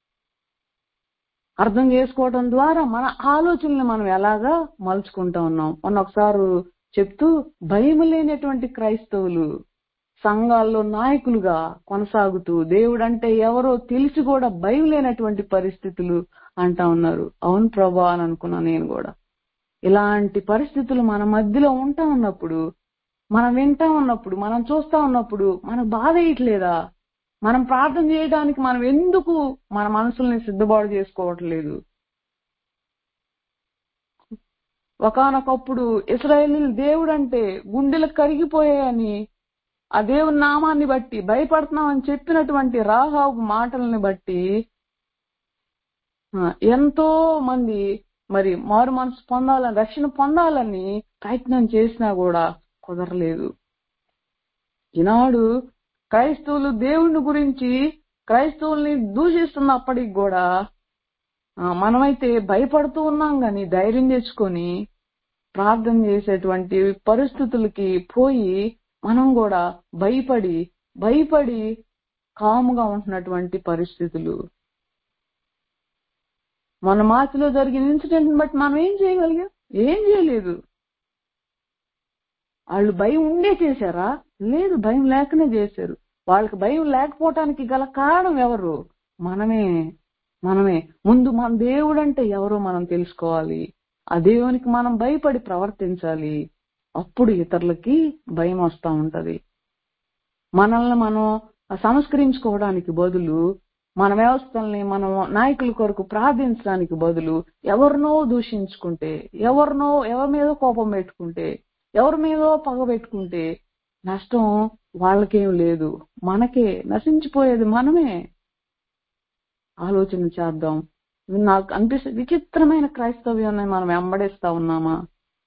Speaker 1: అర్థం చేసుకోవడం ద్వారా మన ఆలోచనల్ని మనం ఎలాగా మలుచుకుంటా ఉన్నాం మొన్న ఒకసారి చెప్తూ భయం లేనటువంటి క్రైస్తవులు సంఘాల్లో నాయకులుగా కొనసాగుతూ దేవుడంటే ఎవరో తెలిసి కూడా భయం లేనటువంటి పరిస్థితులు అంటా ఉన్నారు అవును ప్రభా అని అనుకున్నా నేను కూడా ఇలాంటి పరిస్థితులు మన మధ్యలో ఉంటా ఉన్నప్పుడు మనం వింటా ఉన్నప్పుడు మనం చూస్తా ఉన్నప్పుడు మనకు బాధ వేయట్లేదా మనం ప్రార్థన చేయడానికి మనం ఎందుకు మన మనసుల్ని సిద్ధపాటు చేసుకోవట్లేదు ఒకనొకప్పుడు ఇస్రాయేలీలు దేవుడు అంటే గుండెలు కరిగిపోయాయని ఆ దేవుని నామాన్ని బట్టి భయపడుతున్నామని చెప్పినటువంటి రాహాబు మాటల్ని బట్టి ఆ, ఎంతో మంది మరి మారు మనసు పొందాలని రక్షణ పొందాలని ప్రయత్నం చేసినా కూడా కుదరలేదు ఈనాడు క్రైస్తవులు దేవుని గురించి క్రైస్తవుల్ని దూషిస్తున్నప్పటికి కూడా ఆ, మనమైతే భయపడుతూ ఉన్నాం గాని ధైర్యం తెచ్చుకొని ప్రార్థన చేసేటువంటి పరిస్థితులకి పోయి మనం కూడా భయపడి భయపడి కాముగా ఉంటున్నటువంటి పరిస్థితులు మన మార్చిలో జరిగిన ఇన్సిడెంట్ బట్టి మనం ఏం చేయగలిగాం ఏం చేయలేదు వాళ్ళు భయం ఉండే చేశారా లేదు భయం లేకనే చేశారు వాళ్ళకి భయం లేకపోవటానికి గల కారణం ఎవరు మనమే మనమే ముందు మన దేవుడు అంటే ఎవరో మనం తెలుసుకోవాలి ఆ దేవునికి మనం భయపడి ప్రవర్తించాలి అప్పుడు ఇతరులకి భయం వస్తా ఉంటది మనల్ని మనం సంస్కరించుకోవడానికి బదులు మన వ్యవస్థల్ని మనం నాయకుల కొరకు ప్రార్థించడానికి బదులు ఎవరినో దూషించుకుంటే ఎవరినో ఎవరి మీద కోపం పెట్టుకుంటే ఎవరి మీదో పగ పెట్టుకుంటే నష్టం వాళ్ళకేం లేదు మనకే నశించిపోయేది మనమే ఆలోచన చేద్దాం నాకు అనిపిస్తుంది విచిత్రమైన క్రైస్తవ్యాన్ని మనం వెంబడిస్తా ఉన్నామా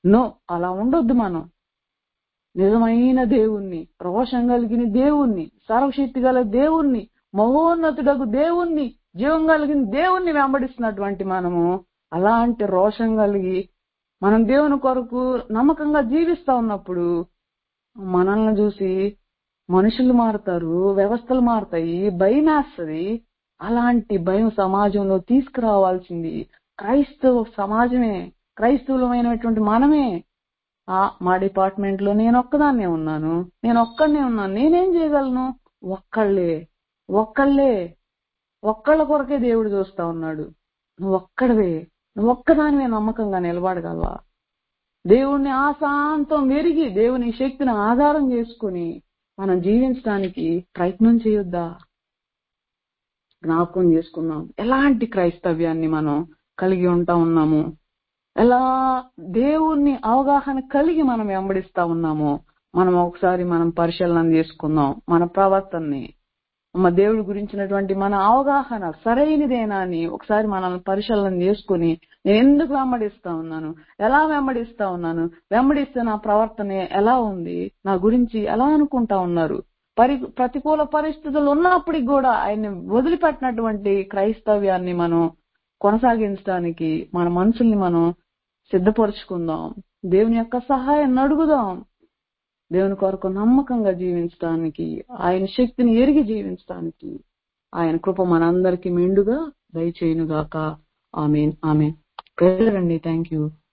Speaker 1: నో అలా ఉండొద్దు మనం నిజమైన దేవుణ్ణి రోషం కలిగిన దేవుణ్ణి సర్వశక్తి గల దేవుణ్ణి మహోన్నతుడకు దేవుణ్ణి జీవం కలిగిన దేవుణ్ణి వెంబడిస్తున్నటువంటి మనము అలాంటి రోషం కలిగి మనం దేవుని కొరకు నమ్మకంగా జీవిస్తా ఉన్నప్పుడు మనల్ని చూసి మనుషులు మారుతారు వ్యవస్థలు మారుతాయి భయం వేస్తుంది అలాంటి భయం సమాజంలో తీసుకురావాల్సింది క్రైస్తవ సమాజమే క్రైస్తవులమైనటువంటి మనమే ఆ మా డిపార్ట్మెంట్ లో నేను ఒక్కదాన్నే ఉన్నాను నేను ఒక్కడనే ఉన్నాను నేనేం చేయగలను ఒక్కళ్ళే ఒక్కళ్ళే ఒక్కళ్ళ కొరకే దేవుడు చూస్తా ఉన్నాడు నువ్వు ఒక్కడవే నువ్వు ఒక్కదానివే నమ్మకంగా నిలబడగలవా దేవుణ్ణి ఆశాంతం వెరిగి దేవుని శక్తిని ఆధారం చేసుకుని మనం జీవించడానికి ప్రయత్నం చేయొద్దా జ్ఞాపకం చేసుకున్నాం ఎలాంటి క్రైస్తవ్యాన్ని మనం కలిగి ఉంటా ఉన్నాము ఎలా దేవుణ్ణి అవగాహన కలిగి మనం వెంబడిస్తా ఉన్నామో మనం ఒకసారి మనం పరిశీలన చేసుకుందాం మన ప్రవర్తనని మన దేవుడి గురించినటువంటి మన అవగాహన సరైనదేనా అని ఒకసారి మనల్ని పరిశీలన చేసుకుని నేను ఎందుకు వెంబడిస్తా ఉన్నాను ఎలా వెంబడిస్తా ఉన్నాను వెంబడిస్తే నా ప్రవర్తన ఎలా ఉంది నా గురించి ఎలా అనుకుంటా ఉన్నారు పరి ప్రతికూల పరిస్థితులు ఉన్నప్పటికి కూడా ఆయన్ని వదిలిపెట్టినటువంటి క్రైస్తవ్యాన్ని మనం కొనసాగించడానికి మన మనసుల్ని మనం సిద్ధపరుచుకుందాం దేవుని యొక్క సహాయం అడుగుదాం దేవుని కొరకు నమ్మకంగా జీవించడానికి ఆయన శక్తిని ఎరిగి జీవించడానికి ఆయన కృప మనందరికీ మెండుగా దయచేయునుగాక ఆమెన్ ఆమెన్ ప్రేరండి థ్యాంక్ యూ